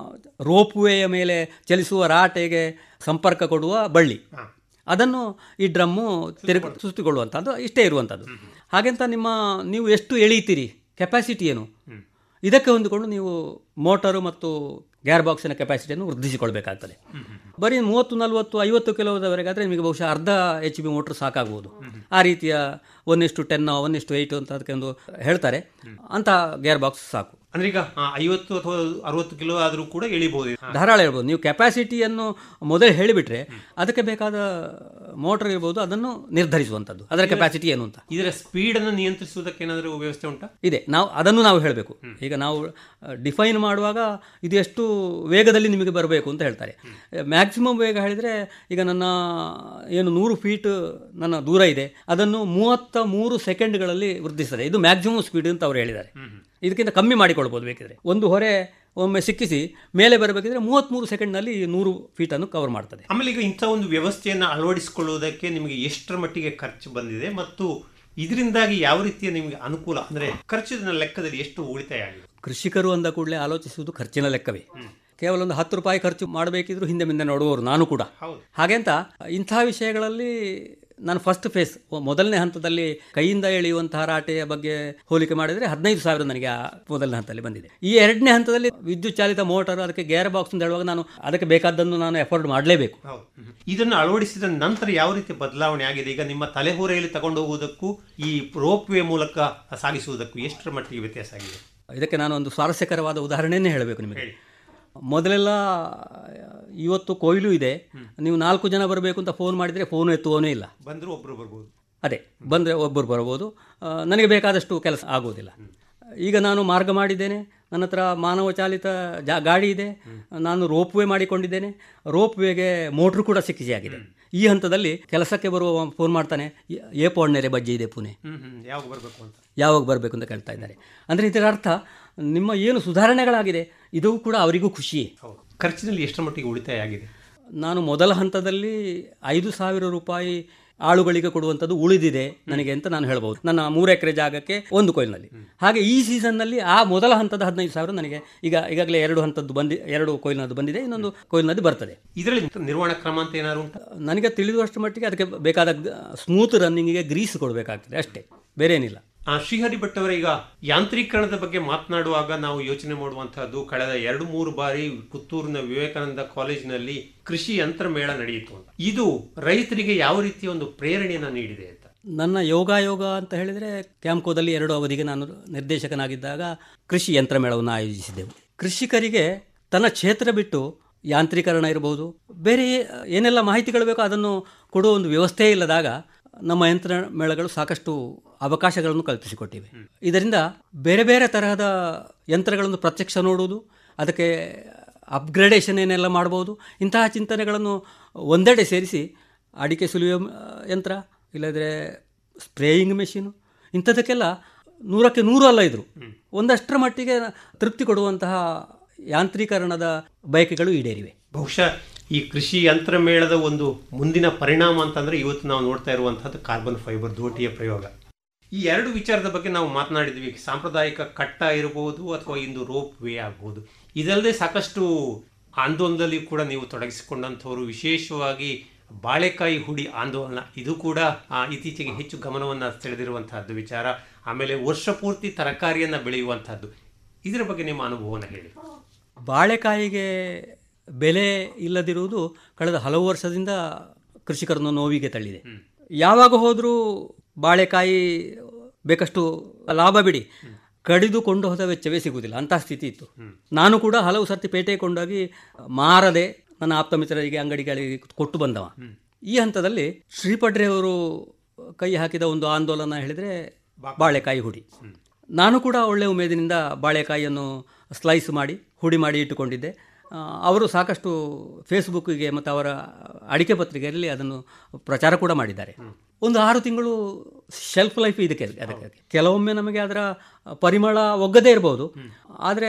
ರೋಪ್ವೇಯ ಮೇಲೆ ಚಲಿಸುವ ರಾಟೆಗೆ ಸಂಪರ್ಕ ಕೊಡುವ ಬಳ್ಳಿ ಅದನ್ನು ಈ ಡ್ರಮ್ಮು ತಿರುಗ ಸುತ್ತಿಕೊಳ್ಳುವಂಥದ್ದು ಇಷ್ಟೇ ಇರುವಂಥದ್ದು ಹಾಗೆಂತ ನಿಮ್ಮ ನೀವು ಎಷ್ಟು ಎಳೀತೀರಿ ಕೆಪಾಸಿಟಿ ಏನು ಇದಕ್ಕೆ ಹೊಂದಿಕೊಂಡು ನೀವು ಮೋಟರು ಮತ್ತು ಗೇರ್ ಬಾಕ್ಸಿನ ಕೆಪಾಸಿಟಿಯನ್ನು ವೃದ್ಧಿಸಿಕೊಳ್ಬೇಕಾಗ್ತದೆ ಬರೀ ಮೂವತ್ತು ನಲವತ್ತು ಐವತ್ತು ಕಿಲೋದವರೆಗಾದರೆ ನಿಮಗೆ ಬಹುಶಃ ಅರ್ಧ ಎಚ್ ಬಿ ಮೋಟ್ರ್ ಸಾಕಾಗ್ಬೋದು ಆ ರೀತಿಯ ಒನ್ ಇಷ್ಟು ಟೆನ್ ಒನ್ ಇಷ್ಟು ಏಯ್ಟು ಅಂತ ಅದಕ್ಕೆ ಒಂದು ಹೇಳ್ತಾರೆ ಅಂತ ಗೇರ್ ಬಾಕ್ಸ್ ಸಾಕು ಅಂದ್ರೆ ಈಗ ಆ, ಐವತ್ತು ಅಥವಾ ಅರವತ್ತು ಕಿಲೋ ಆದರೂ ಕೂಡ ಎಳಿಬಹುದು ಧಾರಾಳ ಹೇಳ್ಬೋದು ನೀವು ಕೆಪಾಸಿಟಿಯನ್ನು ಮೊದಲೇ ಹೇಳಿಬಿಟ್ರೆ ಅದಕ್ಕೆ ಬೇಕಾದ ಮೋಟರ್ ಇರ್ಬೋದು ಅದನ್ನು ನಿರ್ಧರಿಸುವಂಥದ್ದು ಅದರ ಕೆಪಾಸಿಟಿ ಏನು ಅಂತ ಇದರ ಸ್ಪೀಡ್ ಅನ್ನು ನಿಯಂತ್ರಿಸುವುದಕ್ಕೆ ಏನಾದರೂ ವ್ಯವಸ್ಥೆ ಉಂಟಾ ಇದೆ ನಾವು ಅದನ್ನು ನಾವು ಹೇಳಬೇಕು ಈಗ ನಾವು ಡಿಫೈನ್ ಮಾಡುವಾಗ ಇದು ಎಷ್ಟು ವೇಗದಲ್ಲಿ ನಿಮಗೆ ಬರಬೇಕು ಅಂತ ಹೇಳ್ತಾರೆ ಮ್ಯಾಕ್ಸಿಮಮ್ ವೇಗ ಹೇಳಿದರೆ ಈಗ ನನ್ನ ಏನು ನೂರು ಫೀಟ್ ನನ್ನ ದೂರ ಇದೆ ಅದನ್ನು ಮೂವತ್ತ ಮೂರು ಸೆಕೆಂಡ್ಗಳಲ್ಲಿ ವೃದ್ಧಿಸ್ತದೆ ಇದು ಮ್ಯಾಕ್ಸಿಮಮ್ ಸ್ಪೀಡ್ ಅಂತ ಅವರು ಹೇಳಿದ್ದಾರೆ ಇದಕ್ಕಿಂತ ಕಮ್ಮಿ ಮಾಡಿಕೊಳ್ಬೋದು ಬೇಕಿದ್ರೆ ಒಂದು ಹೊರೆ ಒಮ್ಮೆ ಸಿಕ್ಕಿಸಿ ಮೇಲೆ ಬರಬೇಕಿದ್ರೆ ಮೂವತ್ತ್ಮೂರು ಸೆಕೆಂಡ್ನಲ್ಲಿ ನೂರು ಫೀಟನ್ನು ಕವರ್ ಮಾಡ್ತದೆ ಆಮೇಲೆ ಈಗ ಇಂಥ ಒಂದು ವ್ಯವಸ್ಥೆಯನ್ನು ಅಳವಡಿಸಿಕೊಳ್ಳುವುದಕ್ಕೆ ನಿಮಗೆ ಎಷ್ಟರ ಮಟ್ಟಿಗೆ ಖರ್ಚು ಬಂದಿದೆ ಮತ್ತು ಇದರಿಂದಾಗಿ ಯಾವ ರೀತಿಯ ನಿಮಗೆ ಅನುಕೂಲ ಅಂದ್ರೆ ಖರ್ಚಿನ ಲೆಕ್ಕದಲ್ಲಿ ಎಷ್ಟು ಉಳಿತಾಯ ಆಗಿದೆ ಕೃಷಿಕರು ಅಂದ ಕೂಡಲೇ ಆಲೋಚಿಸುವುದು ಖರ್ಚಿನ ಲೆಕ್ಕವೇ ಕೇವಲ ಒಂದು ಹತ್ತು ರೂಪಾಯಿ ಖರ್ಚು ಮಾಡಬೇಕಿದ್ರು ಹಿಂದೆ ಮುಂದೆ ನೋಡುವವರು ನಾನು ಕೂಡ ಹಾಗೆಂತ ಇಂಥ ವಿಷಯಗಳಲ್ಲಿ ನಾನು ಫಸ್ಟ್ ಫೇಸ್ ಮೊದಲನೇ ಹಂತದಲ್ಲಿ ಕೈಯಿಂದ ಎಳೆಯುವಂತಹ ರಾಟೆಯ ಬಗ್ಗೆ ಹೋಲಿಕೆ ಮಾಡಿದರೆ ಹದಿನೈದು ಸಾವಿರ ನನಗೆ ಆ ಮೊದಲನೇ ಹಂತದಲ್ಲಿ ಬಂದಿದೆ ಈ ಎರಡನೇ ಹಂತದಲ್ಲಿ ವಿದ್ಯುತ್ ಚಾಲಿತ ಮೋಟಾರ್ ಅದಕ್ಕೆ ಗೇರ್ ಬಾಕ್ಸ್ ಅಂತ ಹೇಳುವಾಗ ನಾನು ಅದಕ್ಕೆ ಬೇಕಾದ್ದನ್ನು ನಾನು ಎಫೋರ್ಡ್ ಮಾಡಲೇಬೇಕು ಇದನ್ನು ಅಳವಡಿಸಿದ ನಂತರ ಯಾವ ರೀತಿ ಬದಲಾವಣೆ ಆಗಿದೆ ಈಗ ನಿಮ್ಮ ತಲೆಹೊರೆಯಲ್ಲಿ ತಗೊಂಡು ಹೋಗುವುದಕ್ಕೂ ಈ ರೋಪ್ ವೇ ಮೂಲಕ ಸಾಗಿಸುವುದಕ್ಕೂ ಎಷ್ಟರ ಮಟ್ಟಿಗೆ ವ್ಯತ್ಯಾಸ ಆಗಿದೆ ಇದಕ್ಕೆ ನಾನು ಒಂದು ಸ್ವಾರಸ್ಯಕರವಾದ ಉದಾಹರಣೆಯನ್ನೇ ಹೇಳಬೇಕು ನಿಮಗೆ ಮೊದಲೆಲ್ಲ ಇವತ್ತು ಕೊಯ್ಲು ಇದೆ ನೀವು ನಾಲ್ಕು ಜನ ಬರಬೇಕು ಅಂತ ಫೋನ್ ಮಾಡಿದರೆ ಫೋನ್ ಎತ್ತುವವನೇ ಇಲ್ಲ ಬಂದರೂ ಒಬ್ಬರು ಬರ್ಬೋದು ಅದೇ ಬಂದರೆ ಒಬ್ಬರು ಬರ್ಬೋದು ಆ, ನನಗೆ ಬೇಕಾದಷ್ಟು ಕೆಲಸ ಆಗುವುದಿಲ್ಲ ಈಗ ನಾನು ಮಾರ್ಗ ಮಾಡಿದ್ದೇನೆ ನನ್ನ ಹತ್ರ ಮಾನವ ಚಾಲಿತ ಜಾ ಗಾಡಿ ಇದೆ ನಾನು ರೋಪ್ ವೇ ಮಾಡಿಕೊಂಡಿದ್ದೇನೆ ರೋಪ್ ವೇಗೆ ಮೋಟ್ರ್ ಕೂಡ ಸಿಕ್ಕಿಸಿ ಆಗಿದೆ ಈ ಹಂತದಲ್ಲಿ ಕೆಲಸಕ್ಕೆ ಬರುವ ಫೋನ್ ಮಾಡ್ತಾನೆ "ಏ- ಏ ಪೋಣ್ನೆರೆ ಬಜ್ಜಿ ಇದೆ ಪುಣೆ ಹ್ಮ್ ಹ್ಮ್ ಯಾವಾಗ ಬರಬೇಕು ಅಂತ ಯಾವಾಗ ಬರಬೇಕು ಅಂತ ಕೇಳ್ತಾ ಇದ್ದಾರೆ ಅಂದರೆ ಇದರ ಅರ್ಥ ನಿಮ್ಮ ಏನು ಸುಧಾರಣೆಗಳಾಗಿದೆ ಇದು ಕೂಡ ಅವರಿಗೂ ಖುಷಿಯೇ ಖರ್ಚಿನಲ್ಲಿ ಎಷ್ಟರ ಮಟ್ಟಿಗೆ ಉಳಿತಾಯ ಆಗಿದೆ ನಾನು ಮೊದಲ ಹಂತದಲ್ಲಿ ಐದು ಸಾವಿರ ರೂಪಾಯಿ ಆಳುಗಳಿಗೆ ಕೊಡುವಂಥದ್ದು ಉಳಿದಿದೆ ನನಗೆ ಅಂತ ನಾನು ಹೇಳ್ಬೋದು ನನ್ನ ಮೂರು ಎಕರೆ ಜಾಗಕ್ಕೆ ಒಂದು ಕೊಯ್ಲಿನಲ್ಲಿ ಹಾಗೆ ಈ ಸೀಸನ್ನಲ್ಲಿ ಆ ಮೊದಲ ಹಂತದ ಹದಿನೈದು ಸಾವಿರ ನನಗೆ ಈಗ ಈಗಾಗಲೇ ಎರಡು ಹಂತದ್ದು ಬಂದಿ ಎರಡು ಕೊಯ್ಲಿನದ್ದು ಬಂದಿದೆ ಇನ್ನೊಂದು ಕೊಯ್ಲಿನದ್ದು ಬರ್ತದೆ ಇದರಲ್ಲಿ ನಿರ್ವಹಣಾ ಕ್ರಮ ಅಂತ ಏನಾದ್ರು ಉಂಟಾ ನನಗೆ ತಿಳಿದುವಷ್ಟು ಮಟ್ಟಿಗೆ ಅದಕ್ಕೆ ಬೇಕಾದ ಸ್ಮೂತ್ ರನ್ನಿಂಗಿಗೆ ಗ್ರೀಸ್ ಕೊಡಬೇಕಾಗ್ತದೆ ಅಷ್ಟೇ ಬೇರೆ ಏನಿಲ್ಲ ಆ ಶ್ರೀಹರಿ ಭಟ್ ಅವರ ಈಗ ಯಾಂತ್ರೀಕರಣದ ಬಗ್ಗೆ ಮಾತನಾಡುವಾಗ ನಾವು ಯೋಚನೆ ಮಾಡುವಂತಹದ್ದು ಕಳೆದ ಎರಡು ಮೂರು ಬಾರಿ ಪುತ್ತೂರಿನ ವಿವೇಕಾನಂದ ಕಾಲೇಜಿನಲ್ಲಿ ಕೃಷಿ ಯಂತ್ರ ಮೇಳ ನಡೆಯಿತು ಅಂತ ಇದು ರೈತರಿಗೆ ಯಾವ ರೀತಿಯ ಒಂದು ಪ್ರೇರಣೆಯನ್ನು ನೀಡಿದೆ ಅಂತ ನನ್ನ ಯೋಗಾಯೋಗ ಅಂತ ಹೇಳಿದರೆ ಕ್ಯಾಂಪ್ಕೋದಲ್ಲಿ ಎರಡು ಅವಧಿಗೆ ನಾನು ನಿರ್ದೇಶಕನಾಗಿದ್ದಾಗ ಕೃಷಿ ಯಂತ್ರ ಮೇಳವನ್ನು ಆಯೋಜಿಸಿದ್ದೆವು ಕೃಷಿಕರಿಗೆ ತನ್ನ ಕ್ಷೇತ್ರ ಬಿಟ್ಟು ಯಾಂತ್ರೀಕರಣ ಇರಬಹುದು ಬೇರೆ ಏನೆಲ್ಲ ಮಾಹಿತಿಗಳು ಬೇಕೋ ಅದನ್ನು ಕೊಡುವ ಒಂದು ವ್ಯವಸ್ಥೆ ಇಲ್ಲದಾಗ ನಮ್ಮ ಯಂತ್ರ ಮೇಳಗಳು ಸಾಕಷ್ಟು ಅವಕಾಶಗಳನ್ನು ಕಲ್ಪಿಸಿಕೊಟ್ಟಿವೆ ಇದರಿಂದ ಬೇರೆ ಬೇರೆ ತರಹದ ಯಂತ್ರಗಳನ್ನು ಪ್ರತ್ಯಕ್ಷ ನೋಡುವುದು ಅದಕ್ಕೆ ಅಪ್ಗ್ರೇಡೇಷನ್ ಏನೆಲ್ಲ ಮಾಡ್ಬೋದು ಇಂತಹ ಚಿಂತನೆಗಳನ್ನು ಒಂದೆಡೆ ಸೇರಿಸಿ ಅಡಿಕೆ ಸುಲಿಯುವ ಮ- ಯಂತ್ರ ಇಲ್ಲದ್ರೆ ಸ್ಪ್ರೇಯಿಂಗ್ ಮೆಷಿನು ಇಂಥದಕ್ಕೆಲ್ಲ ನೂರಕ್ಕೆ ನೂರು ಅಲ್ಲ ಇದ್ರು ಒಂದಷ್ಟರ ಮಟ್ಟಿಗೆ ತೃಪ್ತಿ ಕೊಡುವಂತಹ ಯಾಂತ್ರೀಕರಣದ ಬಯಕೆಗಳು ಈಡೇರಿವೆ ಬಹುಶಃ ಈ ಕೃಷಿ ಯಂತ್ರ ಮೇಳದ ಒಂದು ಮುಂದಿನ ಪರಿಣಾಮ ಅಂತಂದ್ರೆ ಇವತ್ತು ನಾವು ನೋಡ್ತಾ ಇರುವಂತಹದ್ದು ಕಾರ್ಬನ್ ಫೈಬರ್ ದೋಟಿಯ ಪ್ರಯೋಗ ಈ ಎರಡು ವಿಚಾರದ ಬಗ್ಗೆ ನಾವು ಮಾತನಾಡಿದ್ವಿ ಸಾಂಪ್ರದಾಯಿಕ ಕಟ್ಟ ಇರಬಹುದು ಅಥವಾ ಇಂದು ರೋಪ್ ವೇ ಆಗ್ಬೋದು ಇದಲ್ಲದೆ ಸಾಕಷ್ಟು ಆಂದೋಲನದಲ್ಲಿ ಕೂಡ ನೀವು ತೊಡಗಿಸಿಕೊಂಡಂಥವರು ವಿಶೇಷವಾಗಿ ಬಾಳೆಕಾಯಿ ಹುಡಿ ಆಂದೋಲನ ಇದು ಕೂಡ ಆ, ಇತ್ತೀಚೆಗೆ ಹೆಚ್ಚು ಗಮನವನ್ನು ಸೆಳೆದಿರುವಂತಹದ್ದು ವಿಚಾರ ಆಮೇಲೆ ವರ್ಷ ಪೂರ್ತಿ ತರಕಾರಿಯನ್ನು ಬೆಳೆಯುವಂತಹದ್ದು ಇದರ ಬಗ್ಗೆ ನಿಮ್ಮ ಅನುಭವವನ್ನು ಹೇಳಿ ಬಾಳೆಕಾಯಿಗೆ ಬೆಲೆ ಇಲ್ಲದಿರುವುದು ಕಳೆದ ಹಲವು ವರ್ಷದಿಂದ ಕೃಷಿಕರನ್ನು ನೋವಿಗೆ ತಳ್ಳಿದೆ ಯಾವಾಗ ಹೋದರೂ ಬಾಳೆಕಾಯಿ ಬೇಕಷ್ಟು ಲಾಭ ಬಿಡಿ ಕಡಿದುಕೊಂಡು ಹೋದ ವೆಚ್ಚವೇ ಸಿಗುವುದಿಲ್ಲ ಅಂತಹ ಸ್ಥಿತಿ ಇತ್ತು ನಾನು ಕೂಡ ಹಲವು ಸರ್ತಿ ಪೇಟೆಗೆ ಕೊಂಡೋಗಿ ಮಾರದೆ ನನ್ನ ಆಪ್ತ ಮಿತ್ರರಿಗೆ ಅಂಗಡಿಗಳಿಗೆ ಕೊಟ್ಟು ಬಂದವ ಈ ಹಂತದಲ್ಲಿ ಶ್ರೀಪಡ್ರೆ ಅವರು ಕೈ ಹಾಕಿದ ಒಂದು ಆಂದೋಲನ ಹೇಳಿದರೆ ಬಾಳೆಕಾಯಿ ಹುಡಿ ನಾನು ಕೂಡ ಒಳ್ಳೆಯ ಉಮೇದಿನಿಂದ ಬಾಳೆಕಾಯಿಯನ್ನು ಸ್ಲೈಸ್ ಮಾಡಿ ಹುಡಿ ಮಾಡಿ ಇಟ್ಟುಕೊಂಡಿದ್ದೆ ಆ, ಅವರು ಸಾಕಷ್ಟು ಫೇಸ್ಬುಕ್ಕಿಗೆ ಮತ್ತು ಅವರ ಅಡಿಕೆ ಪತ್ರಿಕೆಯಲ್ಲಿ ಅದನ್ನು ಪ್ರಚಾರ ಕೂಡ ಮಾಡಿದ್ದಾರೆ ಒಂದು ಆರು ತಿಂಗಳು ಶೆಲ್ಫ್ ಲೈಫ್ ಇದಕ್ಕೆ ಅದಕ್ಕೆ ಕೆಲವೊಮ್ಮೆ ನಮಗೆ ಅದರ ಪರಿಮಳ ಒಗ್ಗದೇ ಇರಬಹುದು ಆದರೆ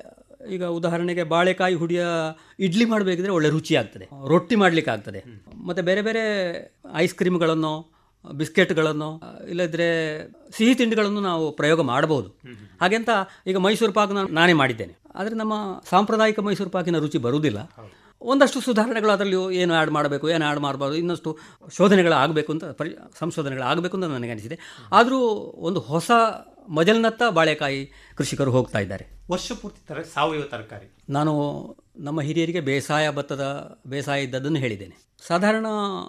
ಈಗ ಉದಾಹರಣೆಗೆ ಬಾಳೆಕಾಯಿ ಹುಡಿಯ ಇಡ್ಲಿ ಮಾಡಬೇಕಿದ್ರೆ ಒಳ್ಳೆ ರುಚಿ ಆಗ್ತದೆ ರೊಟ್ಟಿ ಮಾಡಲಿಕ್ಕೆ ಆಗ್ತದೆ ಮತ್ತು ಬೇರೆ ಬೇರೆ ಐಸ್ ಕ್ರೀಮ್ಗಳನ್ನು ಬಿಸ್ಕೆಟ್ಗಳನ್ನು ಇಲ್ಲದ್ರೆ ಸಿಹಿ ತಿಂಡಿಗಳನ್ನು ನಾವು ಪ್ರಯೋಗ ಮಾಡಬಹುದು ಹಾಗೆಂತ ಈಗ ಮೈಸೂರು ಪಾಕ್ ನಾನು ನಾನೇ ಮಾಡಿದ್ದೇನೆ ಆದರೆ ನಮ್ಮ ಸಾಂಪ್ರದಾಯಿಕ ಮೈಸೂರು ಪಾಕಿನ ರುಚಿ ಬರುವುದಿಲ್ಲ ಒಂದಷ್ಟು ಸುಧಾರಣೆಗಳು ಅದರಲ್ಲಿ ಏನು ಆ್ಯಡ್ ಮಾಡಬೇಕು ಏನು ಆ್ಯಡ್ ಮಾಡಬಾರ್ದು ಇನ್ನಷ್ಟು ಶೋಧನೆಗಳು ಆಗಬೇಕು ಅಂತ ಪರಿ ಸಂಶೋಧನೆಗಳು ಆಗಬೇಕು ಅಂತ ನನಗೆ ಅನಿಸಿದೆ ಆದರೂ ಒಂದು ಹೊಸ ಮಜಲ್ನತ್ತ ಬಾಳೆಕಾಯಿ ಕೃಷಿಕರು ಹೋಗ್ತಾ ಇದ್ದಾರೆ ವರ್ಷ ಪೂರ್ತಿ ತರ ಸಾವಯವ ತರಕಾರಿ ನಾನು ನಮ್ಮ ಹಿರಿಯರಿಗೆ ಬೇಸಾಯ ಭತ್ತದ ಬೇಸಾಯ ಇದ್ದದ್ದನ್ನು ಹೇಳಿದ್ದೇನೆ ಸಾಧಾರಣ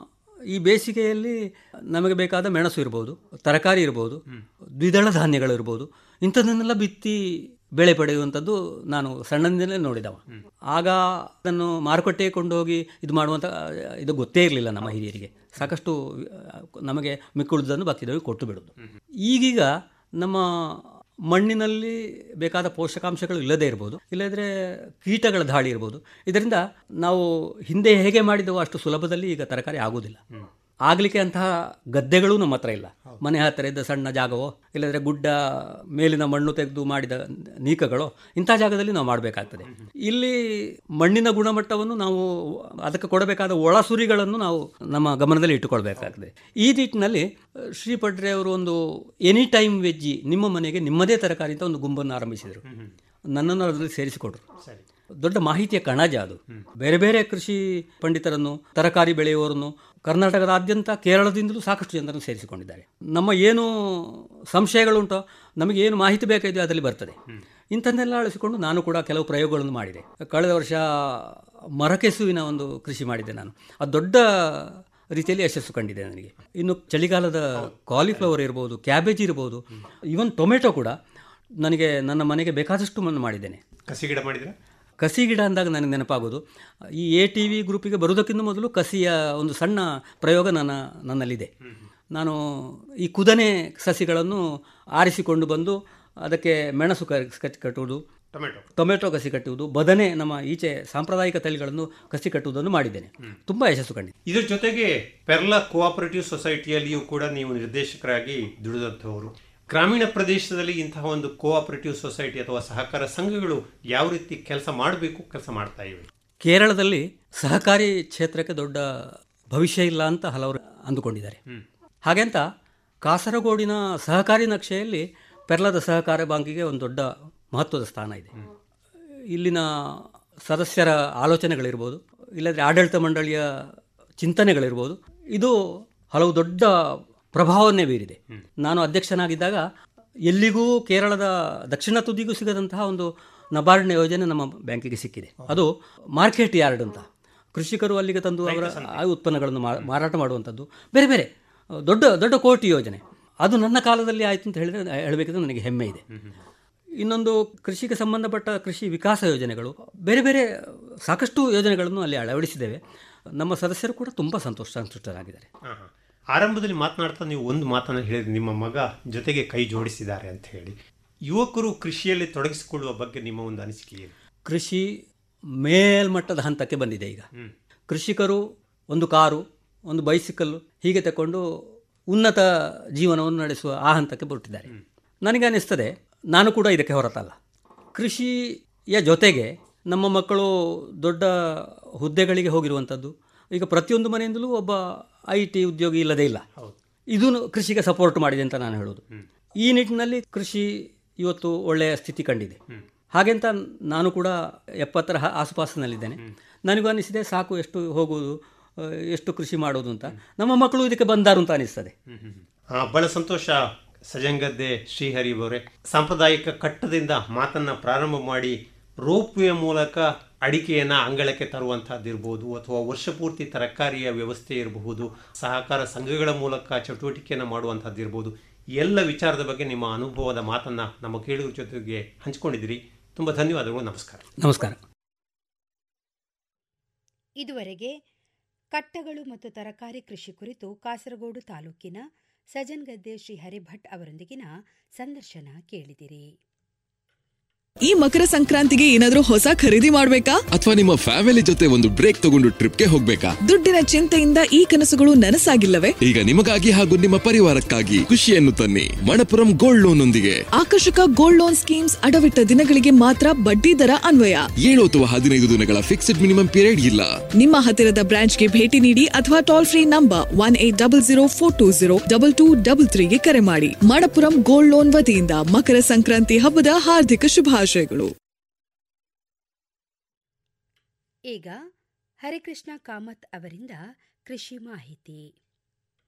ಈ ಬೇಸಿಗೆಯಲ್ಲಿ ನಮಗೆ ಬೇಕಾದ ಮೆಣಸು ಇರ್ಬೋದು ತರಕಾರಿ ಇರ್ಬೋದು ದ್ವಿದಳ ಧಾನ್ಯಗಳು ಇರ್ಬೋದು ಇಂಥದ್ದನ್ನೆಲ್ಲ ಬಿತ್ತಿ ಬೆಳೆ ಪಡೆಯುವಂಥದ್ದು ನಾನು ಸಣ್ಣದಿಂದಲೇ ನೋಡಿದವ ಆಗ ಅದನ್ನು ಮಾರುಕಟ್ಟೆಗೆ ಕೊಂಡೋಗಿ ಇದು ಮಾಡುವಂಥ ಇದು ಗೊತ್ತೇ ಇರಲಿಲ್ಲ ನಮ್ಮ ಹಿರಿಯರಿಗೆ ಸಾಕಷ್ಟು ಆ, ನಮಗೆ ಮಿಕ್ಕುಳಿದನ್ನು ಬಾಕಿದವರಿಗೆ ಕೊಟ್ಟು ಬಿಡೋದು ಈಗೀಗ ನಮ್ಮ ಮಣ್ಣಿನಲ್ಲಿ ಬೇಕಾದ ಪೋಷಕಾಂಶಗಳು ಇಲ್ಲದೇ ಇರ್ಬೋದು ಇಲ್ಲದ್ರೆ ಕೀಟಗಳ ದಾಳಿ ಇರ್ಬೋದು ಇದರಿಂದ ನಾವು ಹಿಂದೆ ಹೇಗೆ ಮಾಡಿದವೋ ಅಷ್ಟು ಸುಲಭದಲ್ಲಿ ಈಗ ತರಕಾರಿ ಆಗುವುದಿಲ್ಲ ಆಗಲಿಕ್ಕೆ ಅಂತಹ ಗದ್ದೆಗಳೂ ನಮ್ಮ ಹತ್ರ ಇಲ್ಲ ಮನೆ ಹತ್ತಿರ ಇದ್ದ ಸಣ್ಣ ಜಾಗವೋ ಇಲ್ಲದ್ರೆ ಗುಡ್ಡ ಮೇಲಿನ ಮಣ್ಣು ತೆಗೆದು ಮಾಡಿದ ನೀಕಗಳೋ ಇಂಥ ಜಾಗದಲ್ಲಿ ನಾವು ಮಾಡಬೇಕಾಗ್ತದೆ ಇಲ್ಲಿ ಮಣ್ಣಿನ ಗುಣಮಟ್ಟವನ್ನು ನಾವು ಅದಕ್ಕೆ ಕೊಡಬೇಕಾದ ಒಳಸುರಿಗಳನ್ನು ನಾವು ನಮ್ಮ ಗಮನದಲ್ಲಿ ಇಟ್ಟುಕೊಳ್ಬೇಕಾಗ್ತದೆ ಈ ನಿಟ್ಟಿನಲ್ಲಿ ಅಹ್, ಶ್ರೀ ಪಡ್ರೆ ಅವರು ಒಂದು ಎನಿ ಟೈಮ್ ವೆಜ್ಜಿ ನಿಮ್ಮ ಮನೆಗೆ ನಿಮ್ಮದೇ ತರಕಾರಿ ಅಂತ ಒಂದು ಗುಂಪನ್ನು ಆರಂಭಿಸಿದರು ನನ್ನನ್ನು ಅದರಲ್ಲಿ ಸೇರಿಸಿಕೊಟ್ರು ದೊಡ್ಡ ಮಾಹಿತಿಯ ಕಣಜ ಅದು ಬೇರೆ ಬೇರೆ ಕೃಷಿ ಪಂಡಿತರನ್ನು ತರಕಾರಿ ಬೆಳೆಯುವವರನ್ನು ಕರ್ನಾಟಕದಾದ್ಯಂತ ಕೇರಳದಿಂದಲೂ ಸಾಕಷ್ಟು ಜನರನ್ನು ಸೇರಿಸಿಕೊಂಡಿದ್ದಾರೆ ನಮ್ಮ ಏನು ಸಂಶಯಗಳುಂಟೋ ನಮಗೆ ಏನು ಮಾಹಿತಿ ಬೇಕಾಇದೆಯೋ ಅದರಲ್ಲಿ ಬರ್ತದೆ ಇಂಥನ್ನೆಲ್ಲ ಅಳಿಸಿಕೊಂಡು ನಾನು ಕೂಡ ಕೆಲವು ಪ್ರಯೋಗಗಳನ್ನು ಮಾಡಿದೆ ಕಳೆದ ವರ್ಷ ಮರಕೆಸುವಿನ ಒಂದು ಕೃಷಿ ಮಾಡಿದ್ದೆ ನಾನು ಅದು ದೊಡ್ಡ ರೀತಿಯಲ್ಲಿ ಯಶಸ್ಸು ಕಂಡಿದೆ ನನಗೆ ಇನ್ನು ಚಳಿಗಾಲದ ಕಾಲಿಫ್ಲವರ್ ಇರ್ಬೋದು ಕ್ಯಾಬೇಜ್ ಇರ್ಬೋದು ಈವನ್ ಟೊಮೆಟೊ ಕೂಡ ನನಗೆ ನನ್ನ ಮನೆಗೆ ಬೇಕಾದಷ್ಟು ಮಣ್ಣು ಮಾಡಿದ್ದೇನೆ ಕಸಿ ಗಿಡ ಮಾಡಿದ್ರೆ ಕಸಿ ಗಿಡ ಅಂದಾಗ ನನಗೆ ನೆನಪಾಗೋದು ಈ ಎ ಟಿ ವಿ ಗ್ರೂಪಿಗೆ ಬರುವುದಕ್ಕಿಂತ ಮೊದಲು ಕಸಿಯ ಒಂದು ಸಣ್ಣ ಪ್ರಯೋಗ ನನ್ನ ನನ್ನಲ್ಲಿದೆ ನಾನು ಈ ಕುದನೆ ಸಸಿಗಳನ್ನು ಆರಿಸಿಕೊಂಡು ಬಂದು ಅದಕ್ಕೆ ಮೆಣಸು ಕ ಕಚ್ಚಿ ಕಟ್ಟುವುದು ಟೊಮೆಟೊ ಟೊಮೆಟೊ ಕಸಿ ಕಟ್ಟುವುದು ಬದನೆ ನಮ್ಮ ಈಚೆ ಸಾಂಪ್ರದಾಯಿಕ ತಳಿಗಳನ್ನು ಕಸಿ ಕಟ್ಟುವುದನ್ನು ಮಾಡಿದ್ದೇನೆ ತುಂಬ ಯಶಸ್ಸು ಕಂಡಿದೆ ಇದ್ರ ಜೊತೆಗೆ ಪೆರ್ಲಾ ಕೋಆಪರೇಟಿವ್ ಸೊಸೈಟಿಯಲ್ಲಿಯೂ ಕೂಡ ನೀವು ನಿರ್ದೇಶಕರಾಗಿ ದುಡಿದಂಥವರು ಗ್ರಾಮೀಣ ಪ್ರದೇಶದಲ್ಲಿ ಇಂತಹ ಒಂದು ಕೋಆಪರೇಟಿವ್ ಸೊಸೈಟಿ ಅಥವಾ ಸಹಕಾರ ಸಂಘಗಳು ಯಾವ ರೀತಿ ಕೆಲಸ ಮಾಡಬೇಕು ಕೆಲಸ ಮಾಡ್ತಾ ಇವೆ ಕೇರಳದಲ್ಲಿ ಸಹಕಾರಿ ಕ್ಷೇತ್ರಕ್ಕೆ ದೊಡ್ಡ ಭವಿಷ್ಯ ಇಲ್ಲ ಅಂತ ಹಲವರು ಅಂದುಕೊಂಡಿದ್ದಾರೆ ಹಾಗೆಂತ ಕಾಸರಗೋಡಿನ ಸಹಕಾರಿ ನಕ್ಷೆಯಲ್ಲಿ ಪೆರ್ಲದ ಸಹಕಾರ ಬ್ಯಾಂಕಿಗೆ ಒಂದು ದೊಡ್ಡ ಮಹತ್ವದ ಸ್ಥಾನ ಇದೆ ಇಲ್ಲಿನ ಸದಸ್ಯರ ಆಲೋಚನೆಗಳಿರ್ಬೋದು ಇಲ್ಲದ್ರೆ ಆಡಳಿತ ಮಂಡಳಿಯ ಚಿಂತನೆಗಳಿರ್ಬೋದು ಇದು ಹಲವು ದೊಡ್ಡ ಪ್ರಭಾವವನ್ನೇ ಬೀರಿದೆ ನಾನು ಅಧ್ಯಕ್ಷನಾಗಿದ್ದಾಗ ಎಲ್ಲಿಗೂ ಕೇರಳದ ದಕ್ಷಿಣ ತುದಿಗೂ ಸಿಗದಂತಹ ಒಂದು ನಬಾರ್ಡ್ನ ಯೋಜನೆ ನಮ್ಮ ಬ್ಯಾಂಕಿಗೆ ಸಿಕ್ಕಿದೆ ಅದು ಮಾರ್ಕೆಟ್ ಯಾರ್ಡ್ ಅಂತ ಕೃಷಿಕರು ಅಲ್ಲಿಗೆ ತಂದು ಅವರ ಆ ಉತ್ಪನ್ನಗಳನ್ನು ಮಾ- ಮಾರಾಟ ಮಾಡುವಂಥದ್ದು ಬೇರೆ ಬೇರೆ ದೊಡ್ಡ ದೊಡ್ಡ ಕೋಟಿ ಯೋಜನೆ ಅದು ನನ್ನ ಕಾಲದಲ್ಲಿ ಆಯಿತು ಅಂತ ಹೇಳಿದ್ರೆ ಹೇಳಬೇಕಿದ್ರೆ ನನಗೆ ಹೆಮ್ಮೆ ಇದೆ ಇನ್ನೊಂದು ಕೃಷಿಗೆ ಸಂಬಂಧಪಟ್ಟ ಕೃಷಿ ವಿಕಾಸ ಯೋಜನೆಗಳು ಬೇರೆ ಬೇರೆ ಸಾಕಷ್ಟು ಯೋಜನೆಗಳನ್ನು ಅಲ್ಲಿ ಅಳವಡಿಸಿದ್ದೇವೆ ನಮ್ಮ ಸದಸ್ಯರು ಕೂಡ ತುಂಬ ಸಂತೋಷ ಸಂತುಷ್ಟರಾಗಿದ್ದಾರೆ ಹಾ, ಹಾ. ಆರಂಭದಲ್ಲಿ ಮಾತನಾಡ್ತಾ ನೀವು ಒಂದು ಮಾತನ್ನು ಹೇಳಿದ್ರಿ ನಿಮ್ಮ ಮಗ ಜೊತೆಗೆ ಕೈ ಜೋಡಿಸಿದ್ದಾರೆ ಅಂತ ಹೇಳಿ ಯುವಕರು ಕೃಷಿಯಲ್ಲಿ ತೊಡಗಿಸಿಕೊಳ್ಳುವ ಬಗ್ಗೆ ನಿಮ್ಮ ಒಂದು ಅನಿಸಿಕೆ ಏನು ಕೃಷಿ ಮೇಲ್ಮಟ್ಟದ ಹಂತಕ್ಕೆ ಬಂದಿದೆ ಈಗ ಕೃಷಿಕರು ಒಂದು ಕಾರು ಒಂದು ಬೈಸಿಕಲ್ ಹೀಗೆ ತಕೊಂಡು ಉನ್ನತ ಜೀವನವನ್ನು ನಡೆಸುವ ಆ ಹಂತಕ್ಕೆ ಹೊರಟಿದ್ದಾರೆ ನನಗೆ ಅನಿಸ್ತದೆ ನಾನು ಕೂಡ ಇದಕ್ಕೆ ಹೊರತಲ್ಲ ಕೃಷಿಯ ಜೊತೆಗೆ ನಮ್ಮ ಮಕ್ಕಳು ದೊಡ್ಡ ಹುದ್ದೆಗಳಿಗೆ ಹೋಗಿರುವಂಥದ್ದು ಈಗ ಪ್ರತಿಯೊಂದು ಮನೆಯಿಂದಲೂ ಒಬ್ಬ ಐ ಟಿ ಉದ್ಯೋಗಿ ಇಲ್ಲದೇ ಇಲ್ಲ ಇದು ಕೃಷಿಗೆ ಸಪೋರ್ಟ್ ಮಾಡಿದೆ ಅಂತ ನಾನು ಹೇಳೋದು ಈ ನಿಟ್ಟಿನಲ್ಲಿ ಕೃಷಿ ಇವತ್ತು ಒಳ್ಳೆಯ ಸ್ಥಿತಿ ಕಂಡಿದೆ ಹಾಗೆಂತ ನಾನು ಕೂಡ ಎಪ್ಪತ್ತರ ಹ- ಆಸುಪಾಸಿನಲ್ಲಿದ್ದೇನೆ ನನಗೂ ಅನಿಸಿದೆ ಸಾಕು ಎಷ್ಟು ಹೋಗುವುದು ಆ, ಎಷ್ಟು ಕೃಷಿ ಮಾಡೋದು ಅಂತ ನಮ್ಮ ಮಕ್ಕಳು ಇದಕ್ಕೆ ಬಂದಾರು ಅಂತ ಅನಿಸ್ತದೆ ಆ, ಬಹಳ ಸಂತೋಷ ಸಜಂಗದ್ದೆ ಶ್ರೀಹರಿ ಅವರೇ ಸಾಂಪ್ರದಾಯಿಕ ಕಟ್ಟದಿಂದ ಮಾತನ್ನ ಪ್ರಾರಂಭ ಮಾಡಿ ರೋಪ್ವೇ ಮೂಲಕ ಅಡಿಕೆಯನ್ನ ಅಂಗಳಕ್ಕೆ ತರುವಂತಹದ್ದಿರ್ಬೋದು ಅಥವಾ ವರ್ಷಪೂರ್ತಿ ತರಕಾರಿಯ ವ್ಯವಸ್ಥೆ ಇರಬಹುದು ಸಹಕಾರ ಸಂಘಗಳ ಮೂಲಕ ಚಟುವಟಿಕೆಯನ್ನು ಮಾಡುವಂತಹದ್ದಿರ್ಬೋದು ಎಲ್ಲ ವಿಚಾರದ ಬಗ್ಗೆ ನಿಮ್ಮ ಅನುಭವದ ಮಾತನ್ನ ನಮ್ಮ ಕೇಳುಗರ ಜೊತೆಗೆ ಹಂಚಿಕೊಂಡಿದ್ದೀರಿ ತುಂಬ ಧನ್ಯವಾದಗಳು ನಮಸ್ಕಾರ ನಮಸ್ಕಾರ ಇದುವರೆಗೆ ಕಟ್ಟಗಳು ಮತ್ತು ತರಕಾರಿ ಕೃಷಿ ಕುರಿತು ಕಾಸರಗೋಡು ತಾಲೂಕಿನ ಸಜನ್ಗದ್ದೆ ಶ್ರೀ ಹರಿಭಟ್ ಅವರೊಂದಿಗಿನ ಸಂದರ್ಶನ ಕೇಳಿದಿರಿ ಈ ಮಕರ ಸಂಕ್ರಾಂತಿಗೆ ಏನಾದ್ರೂ ಹೊಸ ಖರೀದಿ ಮಾಡ್ಬೇಕಾ ಅಥವಾ ನಿಮ್ಮ ಫ್ಯಾಮಿಲಿ ಜೊತೆ ಒಂದು ಬ್ರೇಕ್ ತಗೊಂಡು ಟ್ರಿಪ್ಗೆ ಹೋಗ್ಬೇಕಾ ದುಡ್ಡಿನ ಚಿಂತೆಯಿಂದ ಈ ಕನಸುಗಳು ನನಸಾಗಿಲ್ಲವೇ ಈಗ ನಿಮಗಾಗಿ ಹಾಗೂ ನಿಮ್ಮ ಪರಿವಾರಕ್ಕಾಗಿ ಖುಷಿಯನ್ನು ತನ್ನಿ ಮಣಪುರಂ ಗೋಲ್ಡ್ ಲೋನ್ ಒಂದಿಗೆ ಆಕರ್ಷಕ ಗೋಲ್ಡ್ ಲೋನ್ ಸ್ಕೀಮ್ಸ್ ಅಡವಿಟ್ಟ ದಿನಗಳಿಗೆ ಮಾತ್ರ ಬಡ್ಡಿ ದರ ಅನ್ವಯ ಏಳು ಅಥವಾ ಹದಿನೈದು ದಿನಗಳ ಫಿಕ್ಸ್ಡ್ ಮಿನಿಮಮ್ ಪೀರಿಯಡ್ ಇಲ್ಲ ನಿಮ್ಮ ಹತ್ತಿರದ ಬ್ರಾಂಚ್ಗೆ ಭೇಟಿ ನೀಡಿ ಅಥವಾ toll free number one eight double zero four two zero double two double ತ್ರೀಗೆ ಕರೆ ಮಾಡಿ ಮಣಪುರಂ ಗೋಲ್ಡ್ ಲೋನ್ ವತಿಯಿಂದ ಮಕರ ಸಂಕ್ರಾಂತಿ ಹಬ್ಬದ ಹಾರ್ದಿಕ ಶುಭಾಶಯಗಳು ಈಗ ಹರಿಕೃಷ್ಣ ಕಾಮತ್ ಅವರಿಂದ ಕೃಷಿ ಮಾಹಿತಿ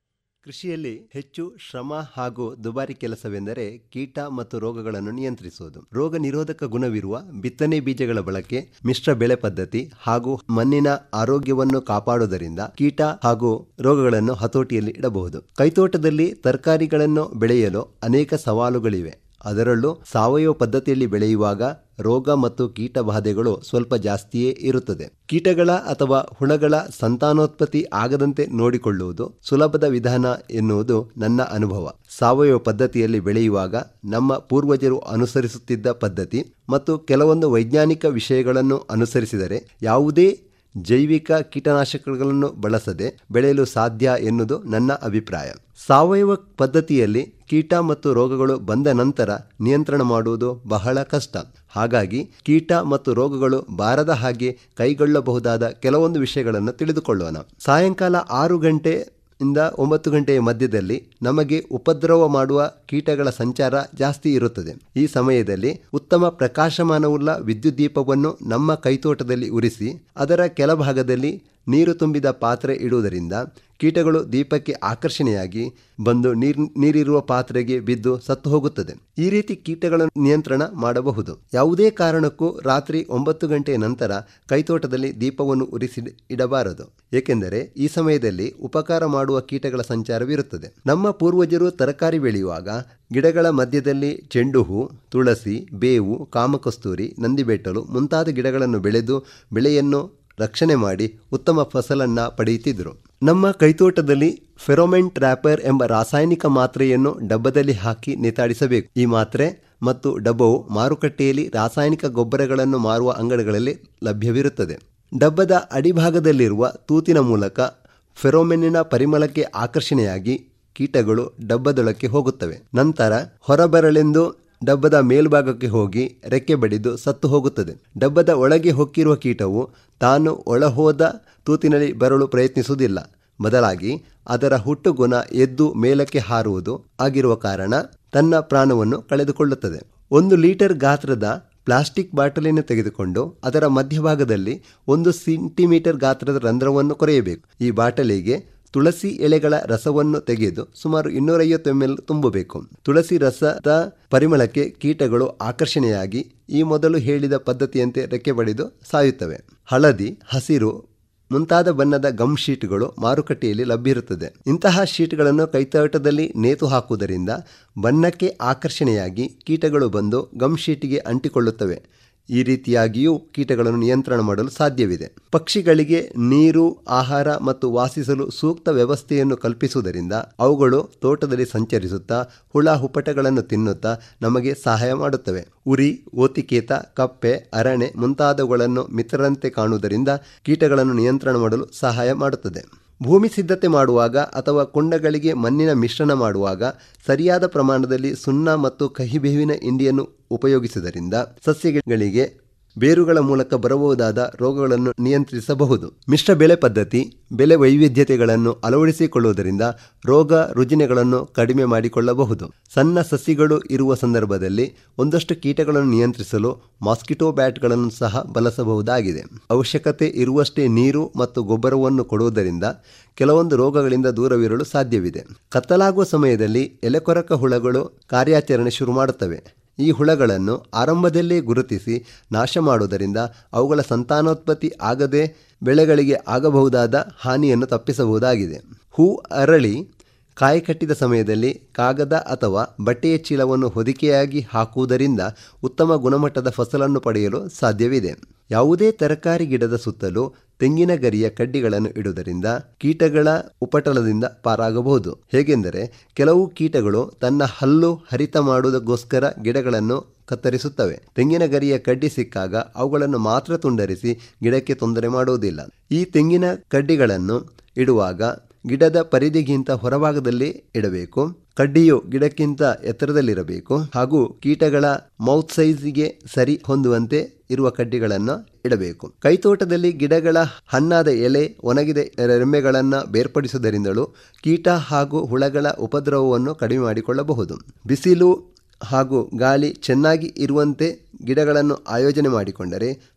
ಕೃಷಿಯಲ್ಲಿ ಹೆಚ್ಚು ಶ್ರಮ ಹಾಗೂ ದುಬಾರಿ ಕೆಲಸವೆಂದರೆ ಕೀಟ ಮತ್ತು ರೋಗಗಳನ್ನು ನಿಯಂತ್ರಿಸುವುದು ರೋಗ ನಿರೋಧಕ ಗುಣವಿರುವ ಬಿತ್ತನೆ ಬೀಜಗಳ ಬಳಕೆ ಮಿಶ್ರ ಬೆಳೆ ಪದ್ಧತಿ ಹಾಗೂ ಮಣ್ಣಿನ ಆರೋಗ್ಯವನ್ನು ಕಾಪಾಡುವುದರಿಂದ ಕೀಟ ಹಾಗೂ ರೋಗಗಳನ್ನು ಹತೋಟಿಯಲ್ಲಿ ಇಡಬಹುದು ಕೈತೋಟದಲ್ಲಿ ತರಕಾರಿಗಳನ್ನು ಬೆಳೆಯಲು ಅನೇಕ ಸವಾಲುಗಳಿವೆ ಅದರಲ್ಲೂ ಸಾವಯವ ಪದ್ಧತಿಯಲ್ಲಿ ಬೆಳೆಯುವಾಗ ರೋಗ ಮತ್ತು ಕೀಟ ಬಾಧೆಗಳು ಸ್ವಲ್ಪ ಜಾಸ್ತಿಯೇ ಇರುತ್ತದೆ ಕೀಟಗಳ ಅಥವಾ ಹುಳಗಳ ಸಂತಾನೋತ್ಪತ್ತಿ ಆಗದಂತೆ ನೋಡಿಕೊಳ್ಳುವುದು ಸುಲಭದ ವಿಧಾನ ಎನ್ನುವುದು ನನ್ನ ಅನುಭವ ಸಾವಯವ ಪದ್ಧತಿಯಲ್ಲಿ ಬೆಳೆಯುವಾಗ ನಮ್ಮ ಪೂರ್ವಜರು ಅನುಸರಿಸುತ್ತಿದ್ದ ಪದ್ಧತಿ ಮತ್ತು ಕೆಲವೊಂದು ವೈಜ್ಞಾನಿಕ ವಿಷಯಗಳನ್ನು ಅನುಸರಿಸಿದರೆ ಯಾವುದೇ ಜೈವಿಕ ಕೀಟನಾಶಕಗಳನ್ನು ಬಳಸದೆ ಬೆಳೆಯಲು ಸಾಧ್ಯ ಎನ್ನುವುದು ನನ್ನ ಅಭಿಪ್ರಾಯ ಸಾವಯವ ಪದ್ಧತಿಯಲ್ಲಿ ಕೀಟ ಮತ್ತು ರೋಗಗಳು ಬಂದ ನಂತರ ನಿಯಂತ್ರಣ ಮಾಡುವುದು ಬಹಳ ಕಷ್ಟ ಹಾಗಾಗಿ ಕೀಟ ಮತ್ತು ರೋಗಗಳು ಬಾರದ ಹಾಗೆ ಕೈಗೊಳ್ಳಬಹುದಾದ ಕೆಲವೊಂದು ವಿಷಯಗಳನ್ನು ತಿಳಿದುಕೊಳ್ಳೋಣ ಸಾಯಂಕಾಲ ಆರು ಗಂಟೆ ಇಂದ ಒಂಬತ್ತು ಗಂಟೆಯ ಮಧ್ಯದಲ್ಲಿ ನಮಗೆ ಉಪದ್ರವ ಮಾಡುವ ಕೀಟಗಳ ಸಂಚಾರ ಜಾಸ್ತಿ ಇರುತ್ತದೆ ಈ ಸಮಯದಲ್ಲಿ ಉತ್ತಮ ಪ್ರಕಾಶಮಾನವುಳ್ಳ ವಿದ್ಯುತ್ ದೀಪವನ್ನು ನಮ್ಮ ಕೈತೋಟದಲ್ಲಿ ಉರಿಸಿ ಅದರ ಕೆಳಭಾಗದಲ್ಲಿ ನೀರು ತುಂಬಿದ ಪಾತ್ರೆ ಇಡುವುದರಿಂದ ಕೀಟಗಳು ದೀಪಕ್ಕೆ ಆಕರ್ಷಣೆಯಾಗಿ ಬಂದು ನೀರ್ ನೀರಿರುವ ಪಾತ್ರೆಗೆ ಬಿದ್ದು ಸತ್ತು ಹೋಗುತ್ತದೆ ಈ ರೀತಿ ಕೀಟಗಳನ್ನು ನಿಯಂತ್ರಣ ಮಾಡಬಹುದು ಯಾವುದೇ ಕಾರಣಕ್ಕೂ ರಾತ್ರಿ ಒಂಬತ್ತು ಗಂಟೆಯ ನಂತರ ಕೈತೋಟದಲ್ಲಿ ದೀಪವನ್ನು ಉರಿಸಿ ಇಡಬಾರದು ಏಕೆಂದರೆ ಈ ಸಮಯದಲ್ಲಿ ಉಪಕಾರ ಮಾಡುವ ಕೀಟಗಳ ಸಂಚಾರವಿರುತ್ತದೆ ನಮ್ಮ ಪೂರ್ವಜರು ತರಕಾರಿ ಬೆಳೆಯುವಾಗ ಗಿಡಗಳ ಮಧ್ಯದಲ್ಲಿ ಚೆಂಡು ಹೂ ತುಳಸಿ ಬೇವು ಕಾಮಕಸ್ತೂರಿ ನಂದಿಬೆಟ್ಟಲು ಮುಂತಾದ ಗಿಡಗಳನ್ನು ಬೆಳೆದು ಬೆಳೆಯನ್ನು ರಕ್ಷಣೆ ಮಾಡಿ ಉತ್ತಮ ಫಸಲನ್ನ ಪಡೆಯುತ್ತಿದ್ದರು ನಮ್ಮ ಕೈತೋಟದಲ್ಲಿ ಫೆರೋಮೆನ್ ಟ್ರ್ಯಾಪರ್ ಎಂಬ ರಾಸಾಯನಿಕ ಮಾತ್ರೆಯನ್ನು ಡಬ್ಬದಲ್ಲಿ ಹಾಕಿ ನೇತಾಡಿಸಬೇಕು ಈ ಮಾತ್ರೆ ಮತ್ತು ಡಬ್ಬವು ಮಾರುಕಟ್ಟೆಯಲ್ಲಿ ರಾಸಾಯನಿಕ ಗೊಬ್ಬರಗಳನ್ನು ಮಾರುವ ಅಂಗಡಿಗಳಲ್ಲಿ ಲಭ್ಯವಿರುತ್ತದೆ ಡಬ್ಬದ ಅಡಿಭಾಗದಲ್ಲಿರುವ ತೂತಿನ ಮೂಲಕ ಫೆರೋಮೆನ್ನಿನ ಪರಿಮಳಕ್ಕೆ ಆಕರ್ಷಣೆಯಾಗಿ ಕೀಟಗಳು ಡಬ್ಬದೊಳಕ್ಕೆ ಹೋಗುತ್ತವೆ ನಂತರ ಹೊರಬರಲೆಂದು ಡಬ್ಬದ ಮೇಲ್ಭಾಗಕ್ಕೆ ಹೋಗಿ ರೆಕ್ಕೆ ಬಡಿದು ಸತ್ತು ಹೋಗುತ್ತದೆ ಡಬ್ಬದ ಒಳಗೆ ಹೊಕ್ಕಿರುವ ಕೀಟವು ತಾನು ಒಳಹೋದ ತೂತಿನಲ್ಲಿ ಬರಲು ಪ್ರಯತ್ನಿಸುವುದಿಲ್ಲ ಬದಲಾಗಿ ಅದರ ಹುಟ್ಟುಗುಣ ಎದ್ದು ಮೇಲಕ್ಕೆ ಹಾರುವುದು ಆಗಿರುವ ಕಾರಣ ತನ್ನ ಪ್ರಾಣವನ್ನು ಕಳೆದುಕೊಳ್ಳುತ್ತದೆ ಒಂದು ಲೀಟರ್ ಗಾತ್ರದ ಪ್ಲಾಸ್ಟಿಕ್ ಬಾಟಲಿಯನ್ನು ತೆಗೆದುಕೊಂಡು ಅದರ ಮಧ್ಯಭಾಗದಲ್ಲಿ ಒಂದು ಸೆಂಟಿಮೀಟರ್ ಗಾತ್ರದ ರಂಧ್ರವನ್ನು ಕೊರೆಯಬೇಕು ಈ ಬಾಟಲಿಗೆ ತುಳಸಿ ಎಲೆಗಳ ರಸವನ್ನು ತೆಗೆದು ಸುಮಾರು ಇನ್ನೂರೈವತ್ತು ಎಂ ಎಲ್ ತುಂಬಬೇಕು ತುಳಸಿ ರಸದ ಪರಿಮಳಕ್ಕೆ ಕೀಟಗಳು ಆಕರ್ಷಣೆಯಾಗಿ ಈ ಮೊದಲು ಹೇಳಿದ ಪದ್ಧತಿಯಂತೆ ರೆಕ್ಕೆ ಬಡಿದು ಸಾಯುತ್ತವೆ ಹಳದಿ ಹಸಿರು ಮುಂತಾದ ಬಣ್ಣದ ಗಮ್ ಶೀಟ್ಗಳು ಮಾರುಕಟ್ಟೆಯಲ್ಲಿ ಲಭ್ಯವಿರುತ್ತದೆ ಇಂತಹ ಶೀಟ್ಗಳನ್ನು ಕೈತೋಟದಲ್ಲಿ ನೇತು ಹಾಕುವುದರಿಂದ ಬಣ್ಣಕ್ಕೆ ಆಕರ್ಷಣೆಯಾಗಿ ಕೀಟಗಳು ಬಂದು ಗಮ್ ಶೀಟಿಗೆ ಅಂಟಿಕೊಳ್ಳುತ್ತವೆ ಈ ರೀತಿಯಾಗಿಯೂ ಕೀಟಗಳನ್ನು ನಿಯಂತ್ರಣ ಮಾಡಲು ಸಾಧ್ಯವಿದೆ ಪಕ್ಷಿಗಳಿಗೆ ನೀರು ಆಹಾರ ಮತ್ತು ವಾಸಿಸಲು ಸೂಕ್ತ ವ್ಯವಸ್ಥೆಯನ್ನು ಕಲ್ಪಿಸುವುದರಿಂದ ಅವುಗಳು ತೋಟದಲ್ಲಿ ಸಂಚರಿಸುತ್ತಾ ಹುಳ ಹುಪಟಗಳನ್ನು ತಿನ್ನುತ್ತಾ ನಮಗೆ ಸಹಾಯ ಮಾಡುತ್ತವೆ ಉರಿ ಓತಿಕೇತ ಕಪ್ಪೆ ಅರಣೆ ಮುಂತಾದವುಗಳನ್ನು ಮಿತ್ರರಂತೆ ಕಾಣುವುದರಿಂದ ಕೀಟಗಳನ್ನು ನಿಯಂತ್ರಣ ಮಾಡಲು ಸಹಾಯ ಮಾಡುತ್ತದೆ ಭೂಮಿ ಸಿದ್ಧತೆ ಮಾಡುವಾಗ ಅಥವಾ ಕುಂಡಗಳಿಗೆ ಮಣ್ಣಿನ ಮಿಶ್ರಣ ಮಾಡುವಾಗ ಸರಿಯಾದ ಪ್ರಮಾಣದಲ್ಲಿ ಸುಣ್ಣ ಮತ್ತು ಕಹಿಬೇವಿನ ಇಂಡಿಯನ್ನು ಉಪಯೋಗಿಸುವುದರಿಂದ ಸಸ್ಯಗಳಿಗೆ ಬೇರುಗಳ ಮೂಲಕ ಬರಬಹುದಾದ ರೋಗಗಳನ್ನು ನಿಯಂತ್ರಿಸಬಹುದು ಮಿಶ್ರ ಬೆಳೆ ಪದ್ಧತಿ ಬೆಳೆ ವೈವಿಧ್ಯತೆಗಳನ್ನು ಅಳವಡಿಸಿಕೊಳ್ಳುವುದರಿಂದ ರೋಗ ರುಜಿನಗಳನ್ನು ಕಡಿಮೆ ಮಾಡಿಕೊಳ್ಳಬಹುದು ಸಣ್ಣ ಸಸಿಗಳು ಇರುವ ಸಂದರ್ಭದಲ್ಲಿ ಒಂದಷ್ಟು ಕೀಟಗಳನ್ನು ನಿಯಂತ್ರಿಸಲು ಮಾಸ್ಕಿಟೋ ಬ್ಯಾಟ್ಗಳನ್ನು ಸಹ ಬಳಸಬಹುದಾಗಿದೆ ಅವಶ್ಯಕತೆ ಇರುವಷ್ಟೇ ನೀರು ಮತ್ತು ಗೊಬ್ಬರವನ್ನು ಕೊಡುವುದರಿಂದ ಕೆಲವೊಂದು ರೋಗಗಳಿಂದ ದೂರವಿರಲು ಸಾಧ್ಯವಿದೆ ಕತ್ತಲಾಗುವ ಸಮಯದಲ್ಲಿ ಎಲೆಕೊರಕ ಹುಳಗಳು ಕಾರ್ಯಾಚರಣೆ ಶುರು ಮಾಡುತ್ತವೆ ಈ ಹುಳಗಳನ್ನು ಆರಂಭದಲ್ಲೇ ಗುರುತಿಸಿ ನಾಶ ಮಾಡುವುದರಿಂದ ಅವುಗಳ ಸಂತಾನೋತ್ಪತ್ತಿ ಆಗದೆ ಬೆಳೆಗಳಿಗೆ ಆಗಬಹುದಾದ ಹಾನಿಯನ್ನು ತಪ್ಪಿಸಬಹುದಾಗಿದೆ ಹೂ ಅರಳಿ ಕಾಯಿ ಕಟ್ಟಿದ ಸಮಯದಲ್ಲಿ ಕಾಗದ ಅಥವಾ ಬಟ್ಟೆಯ ಚೀಲವನ್ನು ಹೊದಿಕೆಯಾಗಿ ಹಾಕುವುದರಿಂದ ಉತ್ತಮ ಗುಣಮಟ್ಟದ ಫಸಲನ್ನು ಪಡೆಯಲು ಸಾಧ್ಯವಿದೆ ಯಾವುದೇ ತರಕಾರಿ ಗಿಡದ ಸುತ್ತಲೂ ತೆಂಗಿನ ಗರಿಯ ಕಡ್ಡಿಗಳನ್ನು ಇಡುವುದರಿಂದ ಕೀಟಗಳ ಉಪಟಳದಿಂದ ಪಾರಾಗಬಹುದು ಹೇಗೆಂದರೆ ಕೆಲವು ಕೀಟಗಳು ತನ್ನ ಹಲ್ಲು ಹರಿತ ಮಾಡುವುದಕ್ಕೋಸ್ಕರ ಗಿಡಗಳನ್ನು ಕತ್ತರಿಸುತ್ತವೆ ತೆಂಗಿನ ಗರಿಯ ಕಡ್ಡಿ ಸಿಕ್ಕಾಗ ಅವುಗಳನ್ನು ಮಾತ್ರ ತುಂಡರಿಸಿ ಗಿಡಕ್ಕೆ ತೊಂದರೆ ಮಾಡುವುದಿಲ್ಲ ಈ ತೆಂಗಿನ ಕಡ್ಡಿಗಳನ್ನು ಇಡುವಾಗ ಗಿಡದ ಪರಿಧಿಗಿಂತ ಹೊರಭಾಗದಲ್ಲಿ ಇಡಬೇಕು ಕಡ್ಡಿಯು ಗಿಡಕ್ಕಿಂತ ಎತ್ತರದಲ್ಲಿರಬೇಕು ಹಾಗೂ ಕೀಟಗಳ ಮೌತ್ ಸೈಜ್ಗೆ ಸರಿ ಹೊಂದುವಂತೆ ಇರುವ ಕಡ್ಡಿಗಳನ್ನು ಇಡಬೇಕು ಕೈತೋಟದಲ್ಲಿ ಗಿಡಗಳ ಹಣ್ಣಾದ ಎಲೆ ಒಣಗಿದ ರೆಮ್ಮೆಗಳನ್ನು ಬೇರ್ಪಡಿಸುವುದರಿಂದಲೂ ಕೀಟ ಹಾಗೂ ಹುಳಗಳ ಉಪದ್ರವವನ್ನು ಕಡಿಮೆ ಮಾಡಿಕೊಳ್ಳಬಹುದು ಬಿಸಿಲು ಹಾಗೂ ಗಾಳಿ ಚೆನ್ನಾಗಿ ಇರುವಂತೆ ಗಿಡಗಳನ್ನು ಆಯೋಜನೆ ಮಾಡಿಕೊಂಡರೆ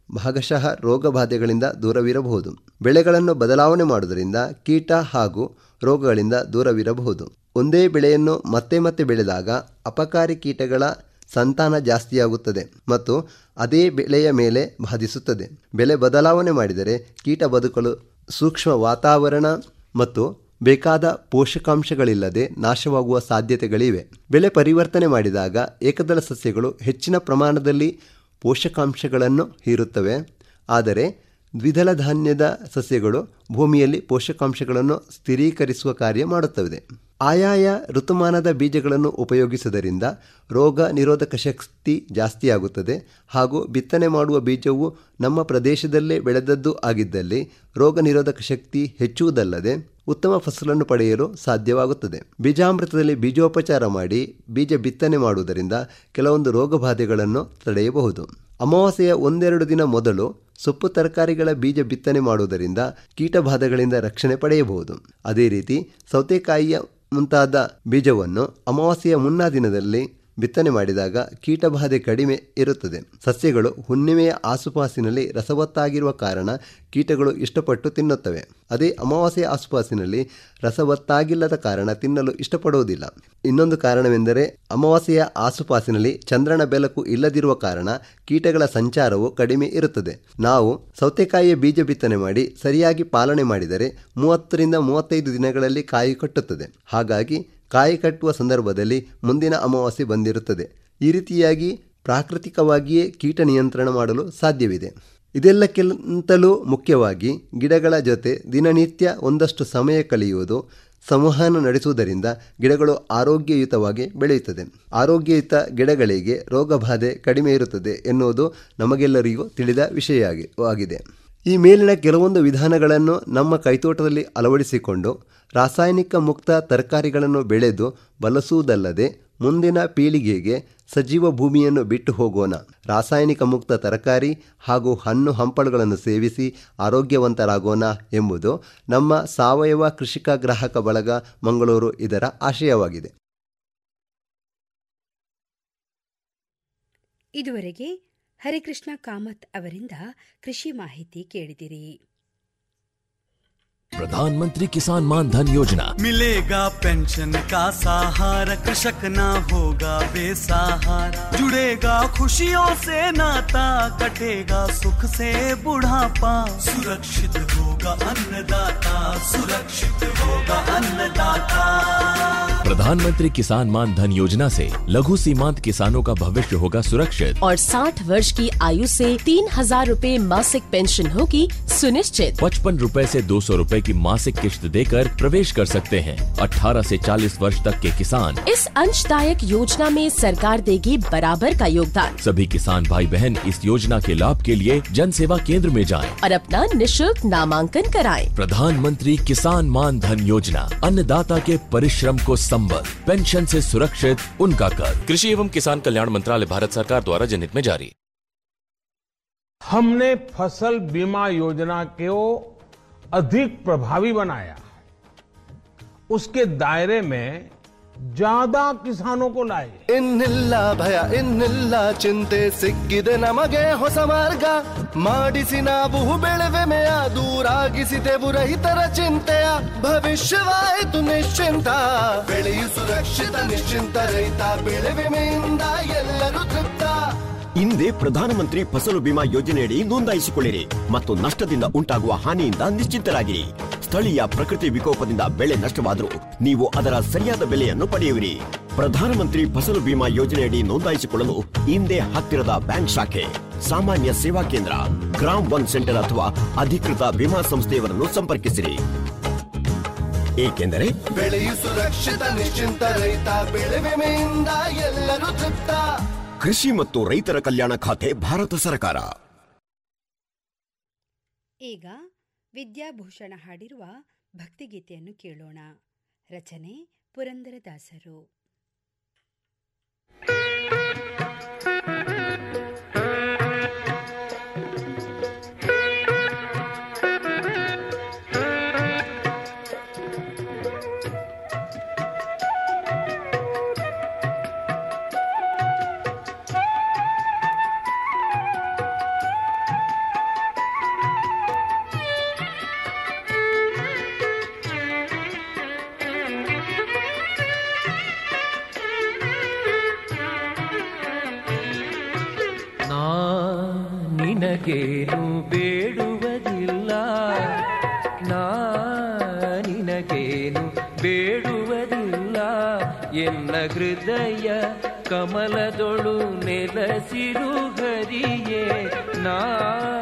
ಭಾಗಶಃ ರೋಗ ಬಾಧೆಗಳಿಂದ ದೂರವಿರಬಹುದು ಬೆಳೆಗಳನ್ನು ಬದಲಾವಣೆ ಮಾಡುವುದರಿಂದ ಕೀಟ ಹಾಗೂ ರೋಗಗಳಿಂದ ದೂರವಿರಬಹುದು ಒಂದೇ ಬೆಳೆಯನ್ನು ಮತ್ತೆ ಮತ್ತೆ ಬೆಳೆದಾಗ ಅಪಕಾರಿ ಕೀಟಗಳ ಸಂತಾನ ಜಾಸ್ತಿಯಾಗುತ್ತದೆ ಮತ್ತು ಅದೇ ಬೆಳೆಯ ಮೇಲೆ ಬಾಧಿಸುತ್ತದೆ ಬೆಲೆ ಬದಲಾವಣೆ ಮಾಡಿದರೆ ಕೀಟ ಬದುಕಲು ಸೂಕ್ಷ್ಮ ವಾತಾವರಣ ಮತ್ತು ಬೇಕಾದ ಪೋಷಕಾಂಶಗಳಿಲ್ಲದೆ ನಾಶವಾಗುವ ಸಾಧ್ಯತೆಗಳಿವೆ ಬೆಲೆ ಪರಿವರ್ತನೆ ಮಾಡಿದಾಗ ಏಕದಳ ಸಸ್ಯಗಳು ಹೆಚ್ಚಿನ ಪ್ರಮಾಣದಲ್ಲಿ ಪೋಷಕಾಂಶಗಳನ್ನು ಹೀರುತ್ತವೆ ಆದರೆ ದ್ವಿದಳ ಧಾನ್ಯದ ಸಸ್ಯಗಳು ಭೂಮಿಯಲ್ಲಿ ಪೋಷಕಾಂಶಗಳನ್ನು ಸ್ಥಿರೀಕರಿಸುವ ಕಾರ್ಯ ಮಾಡುತ್ತವೆ ಆಯಾಯ ಋತುಮಾನದ ಬೀಜಗಳನ್ನು ಉಪಯೋಗಿಸುವುದರಿಂದ ರೋಗ ನಿರೋಧಕ ಶಕ್ತಿ ಜಾಸ್ತಿಯಾಗುತ್ತದೆ ಹಾಗೂ ಬಿತ್ತನೆ ಮಾಡುವ ಬೀಜವು ನಮ್ಮ ಪ್ರದೇಶದಲ್ಲೇ ಬೆಳೆದದ್ದು ಆಗಿದ್ದಲ್ಲಿ ರೋಗ ನಿರೋಧಕ ಶಕ್ತಿ ಹೆಚ್ಚುವುದಲ್ಲದೆ ಉತ್ತಮ ಫಸಲನ್ನು ಪಡೆಯಲು ಸಾಧ್ಯವಾಗುತ್ತದೆ ಬೀಜಾಮೃತದಲ್ಲಿ ಬೀಜೋಪಚಾರ ಮಾಡಿ ಬೀಜ ಬಿತ್ತನೆ ಮಾಡುವುದರಿಂದ ಕೆಲವೊಂದು ರೋಗಬಾಧೆಗಳನ್ನು ತಡೆಯಬಹುದು ಅಮಾವಾಸ್ಯೆಯ ಒಂದೆರಡು ದಿನ ಮೊದಲು ಸೊಪ್ಪು ತರಕಾರಿಗಳ ಬೀಜ ಬಿತ್ತನೆ ಮಾಡುವುದರಿಂದ ಕೀಟಬಾಧೆಗಳಿಂದ ರಕ್ಷಣೆ ಪಡೆಯಬಹುದು ಅದೇ ರೀತಿ ಸೌತೆಕಾಯಿಯ ಮುಂತಾದ ಬೀಜವನ್ನು ಅಮಾವಾಸ್ಯೆಯ ಮುನ್ನಾ ದಿನದಲ್ಲಿ ಬಿತ್ತನೆ ಮಾಡಿದಾಗ ಕೀಟಬಾಧೆ ಕಡಿಮೆ ಇರುತ್ತದೆ ಸಸ್ಯಗಳು ಹುಣ್ಣಿಮೆಯ ಆಸುಪಾಸಿನಲ್ಲಿ ರಸವತ್ತಾಗಿರುವ ಕಾರಣ ಕೀಟಗಳು ಇಷ್ಟಪಟ್ಟು ತಿನ್ನುತ್ತವೆ ಅದೇ ಅಮಾವಾಸ್ಯೆಯ ಆಸುಪಾಸಿನಲ್ಲಿ ರಸವತ್ತಾಗಿಲ್ಲದ ಕಾರಣ ತಿನ್ನಲು ಇಷ್ಟಪಡುವುದಿಲ್ಲ ಇನ್ನೊಂದು ಕಾರಣವೆಂದರೆ ಅಮಾವಾಸ್ಯೆಯ ಆಸುಪಾಸಿನಲ್ಲಿ ಚಂದ್ರನ ಬೆಳಕು ಇಲ್ಲದಿರುವ ಕಾರಣ ಕೀಟಗಳ ಸಂಚಾರವು ಕಡಿಮೆ ಇರುತ್ತದೆ ನಾವು ಸೌತೆಕಾಯಿಯ ಬೀಜ ಬಿತ್ತನೆ ಮಾಡಿ ಸರಿಯಾಗಿ ಪಾಲನೆ ಮಾಡಿದರೆ ಮೂವತ್ತರಿಂದ ಮೂವತ್ತೈದು ದಿನಗಳಲ್ಲಿ ಕಾಯಿ ಕಟ್ಟುತ್ತದೆ ಹಾಗಾಗಿ ಕಾಯಿ ಕಟ್ಟುವ ಸಂದರ್ಭದಲ್ಲಿ ಮುಂದಿನ ಅಮಾವಾಸ್ಯೆ ಬಂದಿರುತ್ತದೆ ಈ ರೀತಿಯಾಗಿ ಪ್ರಾಕೃತಿಕವಾಗಿಯೇ ಕೀಟ ನಿಯಂತ್ರಣ ಮಾಡಲು ಸಾಧ್ಯವಿದೆ ಇದೆಲ್ಲಕ್ಕಿಂತಲೂ ಮುಖ್ಯವಾಗಿ ಗಿಡಗಳ ಜೊತೆ ದಿನನಿತ್ಯ ಒಂದಷ್ಟು ಸಮಯ ಕಳೆಯುವುದು ಸಂವಹನ ನಡೆಸುವುದರಿಂದ ಗಿಡಗಳು ಆರೋಗ್ಯಯುತವಾಗಿ ಬೆಳೆಯುತ್ತದೆ ಆರೋಗ್ಯಯುತ ಗಿಡಗಳಿಗೆ ರೋಗಬಾಧೆ ಕಡಿಮೆ ಇರುತ್ತದೆ ಎನ್ನುವುದು ನಮಗೆಲ್ಲರಿಗೂ ತಿಳಿದ ವಿಷಯವಾಗಿದೆ ಈ ಮೇಲಿನ ಕೆಲವೊಂದು ವಿಧಾನಗಳನ್ನು ನಮ್ಮ ಕೈತೋಟದಲ್ಲಿ ಅಳವಡಿಸಿಕೊಂಡು ರಾಸಾಯನಿಕ ಮುಕ್ತ ತರಕಾರಿಗಳನ್ನು ಬೆಳೆದು ಬಳಸುವುದಲ್ಲದೆ ಮುಂದಿನ ಪೀಳಿಗೆಗೆ ಸಜೀವ ಭೂಮಿಯನ್ನು ಬಿಟ್ಟು ಹೋಗೋಣ ರಾಸಾಯನಿಕ ಮುಕ್ತ ತರಕಾರಿ ಹಾಗೂ ಹಣ್ಣು ಹಂಪಳುಗಳನ್ನು ಸೇವಿಸಿ ಆರೋಗ್ಯವಂತರಾಗೋಣ ಎಂಬುದು ನಮ್ಮ ಸಾವಯವ ಕೃಷಿಕ ಗ್ರಾಹಕ ಬಳಗ ಮಂಗಳೂರು ಇದರ ಆಶಯವಾಗಿದೆ ಇದುವರೆಗೆ ಹರಿಕೃಷ್ಣ ಕಾಮತ್ ಅವರಿಂದ ಕೃಷಿ ಮಾಹಿತಿ ಕೇಳಿದಿರಿ प्रधानमंत्री किसान मान धन योजना मिलेगा पेंशन का सहारा कृषक ना होगा बेसहारा जुड़ेगा खुशियों से नाता कटेगा सुख से बुढ़ापा सुरक्षित होगा अन्नदाता सुरक्षित होगा अन्नदाता प्रधानमंत्री किसान मान धन योजना से लघु सीमांत किसानों का भविष्य होगा सुरक्षित और 60 वर्ष की आयु से तीन हजार रूपए मासिक पेंशन होगी सुनिश्चित पचपन रूपए ऐसी दो सौ रूपए की मासिक किश्त देकर प्रवेश कर सकते हैं 18 से 40 वर्ष तक के किसान इस अंशदायक योजना में सरकार देगी बराबर का योगदान सभी किसान भाई बहन इस योजना के लाभ के लिए जन सेवा केंद्र में जाएं। और अपना निशुल्क नामांकन कराएं। प्रधानमंत्री किसान मान धन योजना अन्नदाता के परिश्रम को संबल पेंशन से सुरक्षित उनका कर कृषि एवं किसान कल्याण मंत्रालय भारत सरकार द्वारा जनहित में जारी हमने फसल बीमा योजना को अधिक प्रभावी बनाया उसके दायरे में ज्यादा किसानों को लाए ಇನ್ನಿಲ್ಲ ಭಯ ಇನ್ನಿಲ್ಲ ಚಿಂತೆ ಸಿಕ್ಕಿದೆ ನಮಗೆ ಹೊಸ ಮಾರ್ಗ ಮಾಡಿಸಿ ನಾವು ಬೆಳೆವೆಮೆಯ ದೂರಾಗಿಸಿದೆವು ರೈತರ ಚಿಂತೆಯ ಭವಿಷ್ಯವಾಯಿತು ನಿಶ್ಚಿಂತ ಬೆಳೆಯು ಸುರಕ್ಷಿತ ನಿಶ್ಚಿಂತ ರೈತ ಬೆಳೆ ವಿಮೆಯಿಂದ ಎಲ್ಲರೂ ತೃಪ್ತ ಹಿಂದೆ ಪ್ರಧಾನಮಂತ್ರಿ ಫಸಲು ಬಿಮಾ ಯೋಜನೆಯಡಿ ನೋಂದಾಯಿಸಿಕೊಳ್ಳಿರಿ ಮತ್ತು ನಷ್ಟದಿಂದ ಉಂಟಾಗುವ ಹಾನಿಯಿಂದ ನಿಶ್ಚಿಂತರಾಗಿರಿ ಸ್ಥಳೀಯ ಪ್ರಕೃತಿ ವಿಕೋಪದಿಂದ ಬೆಳೆ ನಷ್ಟವಾದರೂ ನೀವು ಅದರ ಸರಿಯಾದ ಬೆಲೆಯನ್ನು ಪಡೆಯುವಿರಿ ಪ್ರಧಾನಮಂತ್ರಿ ಫಸಲು ಬಿಮಾ ಯೋಜನೆಯಡಿ ನೋಂದಾಯಿಸಿಕೊಳ್ಳಲು ಹಿಂದೆ ಹತ್ತಿರದ ಬ್ಯಾಂಕ್ ಶಾಖೆ ಸಾಮಾನ್ಯ ಸೇವಾ ಕೇಂದ್ರ ಗ್ರಾಮ್ ಒನ್ ಸೆಂಟರ್ ಅಥವಾ ಅಧಿಕೃತ ವಿಮಾ ಸಂಸ್ಥೆಯವರನ್ನು ಸಂಪರ್ಕಿಸಿರಿ ಏಕೆಂದರೆ ಬೆಳೆಯು ಸುರಕ್ಷಿತ ನಿಶ್ಚಿಂತ ರೈತ ಬೆಳೆ ವಿಮೆಯಿಂದ ಎಲ್ಲರೂ ತೃಪ್ತ ಕೃಷಿ ಮತ್ತು ರೈತರ ಕಲ್ಯಾಣ ಖಾತೆ ಭಾರತ ಸರ್ಕಾರ ಈಗ ವಿದ್ಯಾಭೂಷಣ ಹಾಡಿರುವ ಭಕ್ತಿಗೀತೆಯನ್ನು ಕೇಳೋಣ ರಚನೆ ಪುರಂದರದಾಸರು ನಿನಗೇನು ಬೇಡುವುದಿಲ್ಲ ನಾ ನಿನಗೇನು ಬೇಡುವುದಿಲ್ಲ ಎನ್ನ ಹೃದಯ ಕಮಲದೊಳು ನೆಲಸಿರು ಹರಿಯೇ ನಾ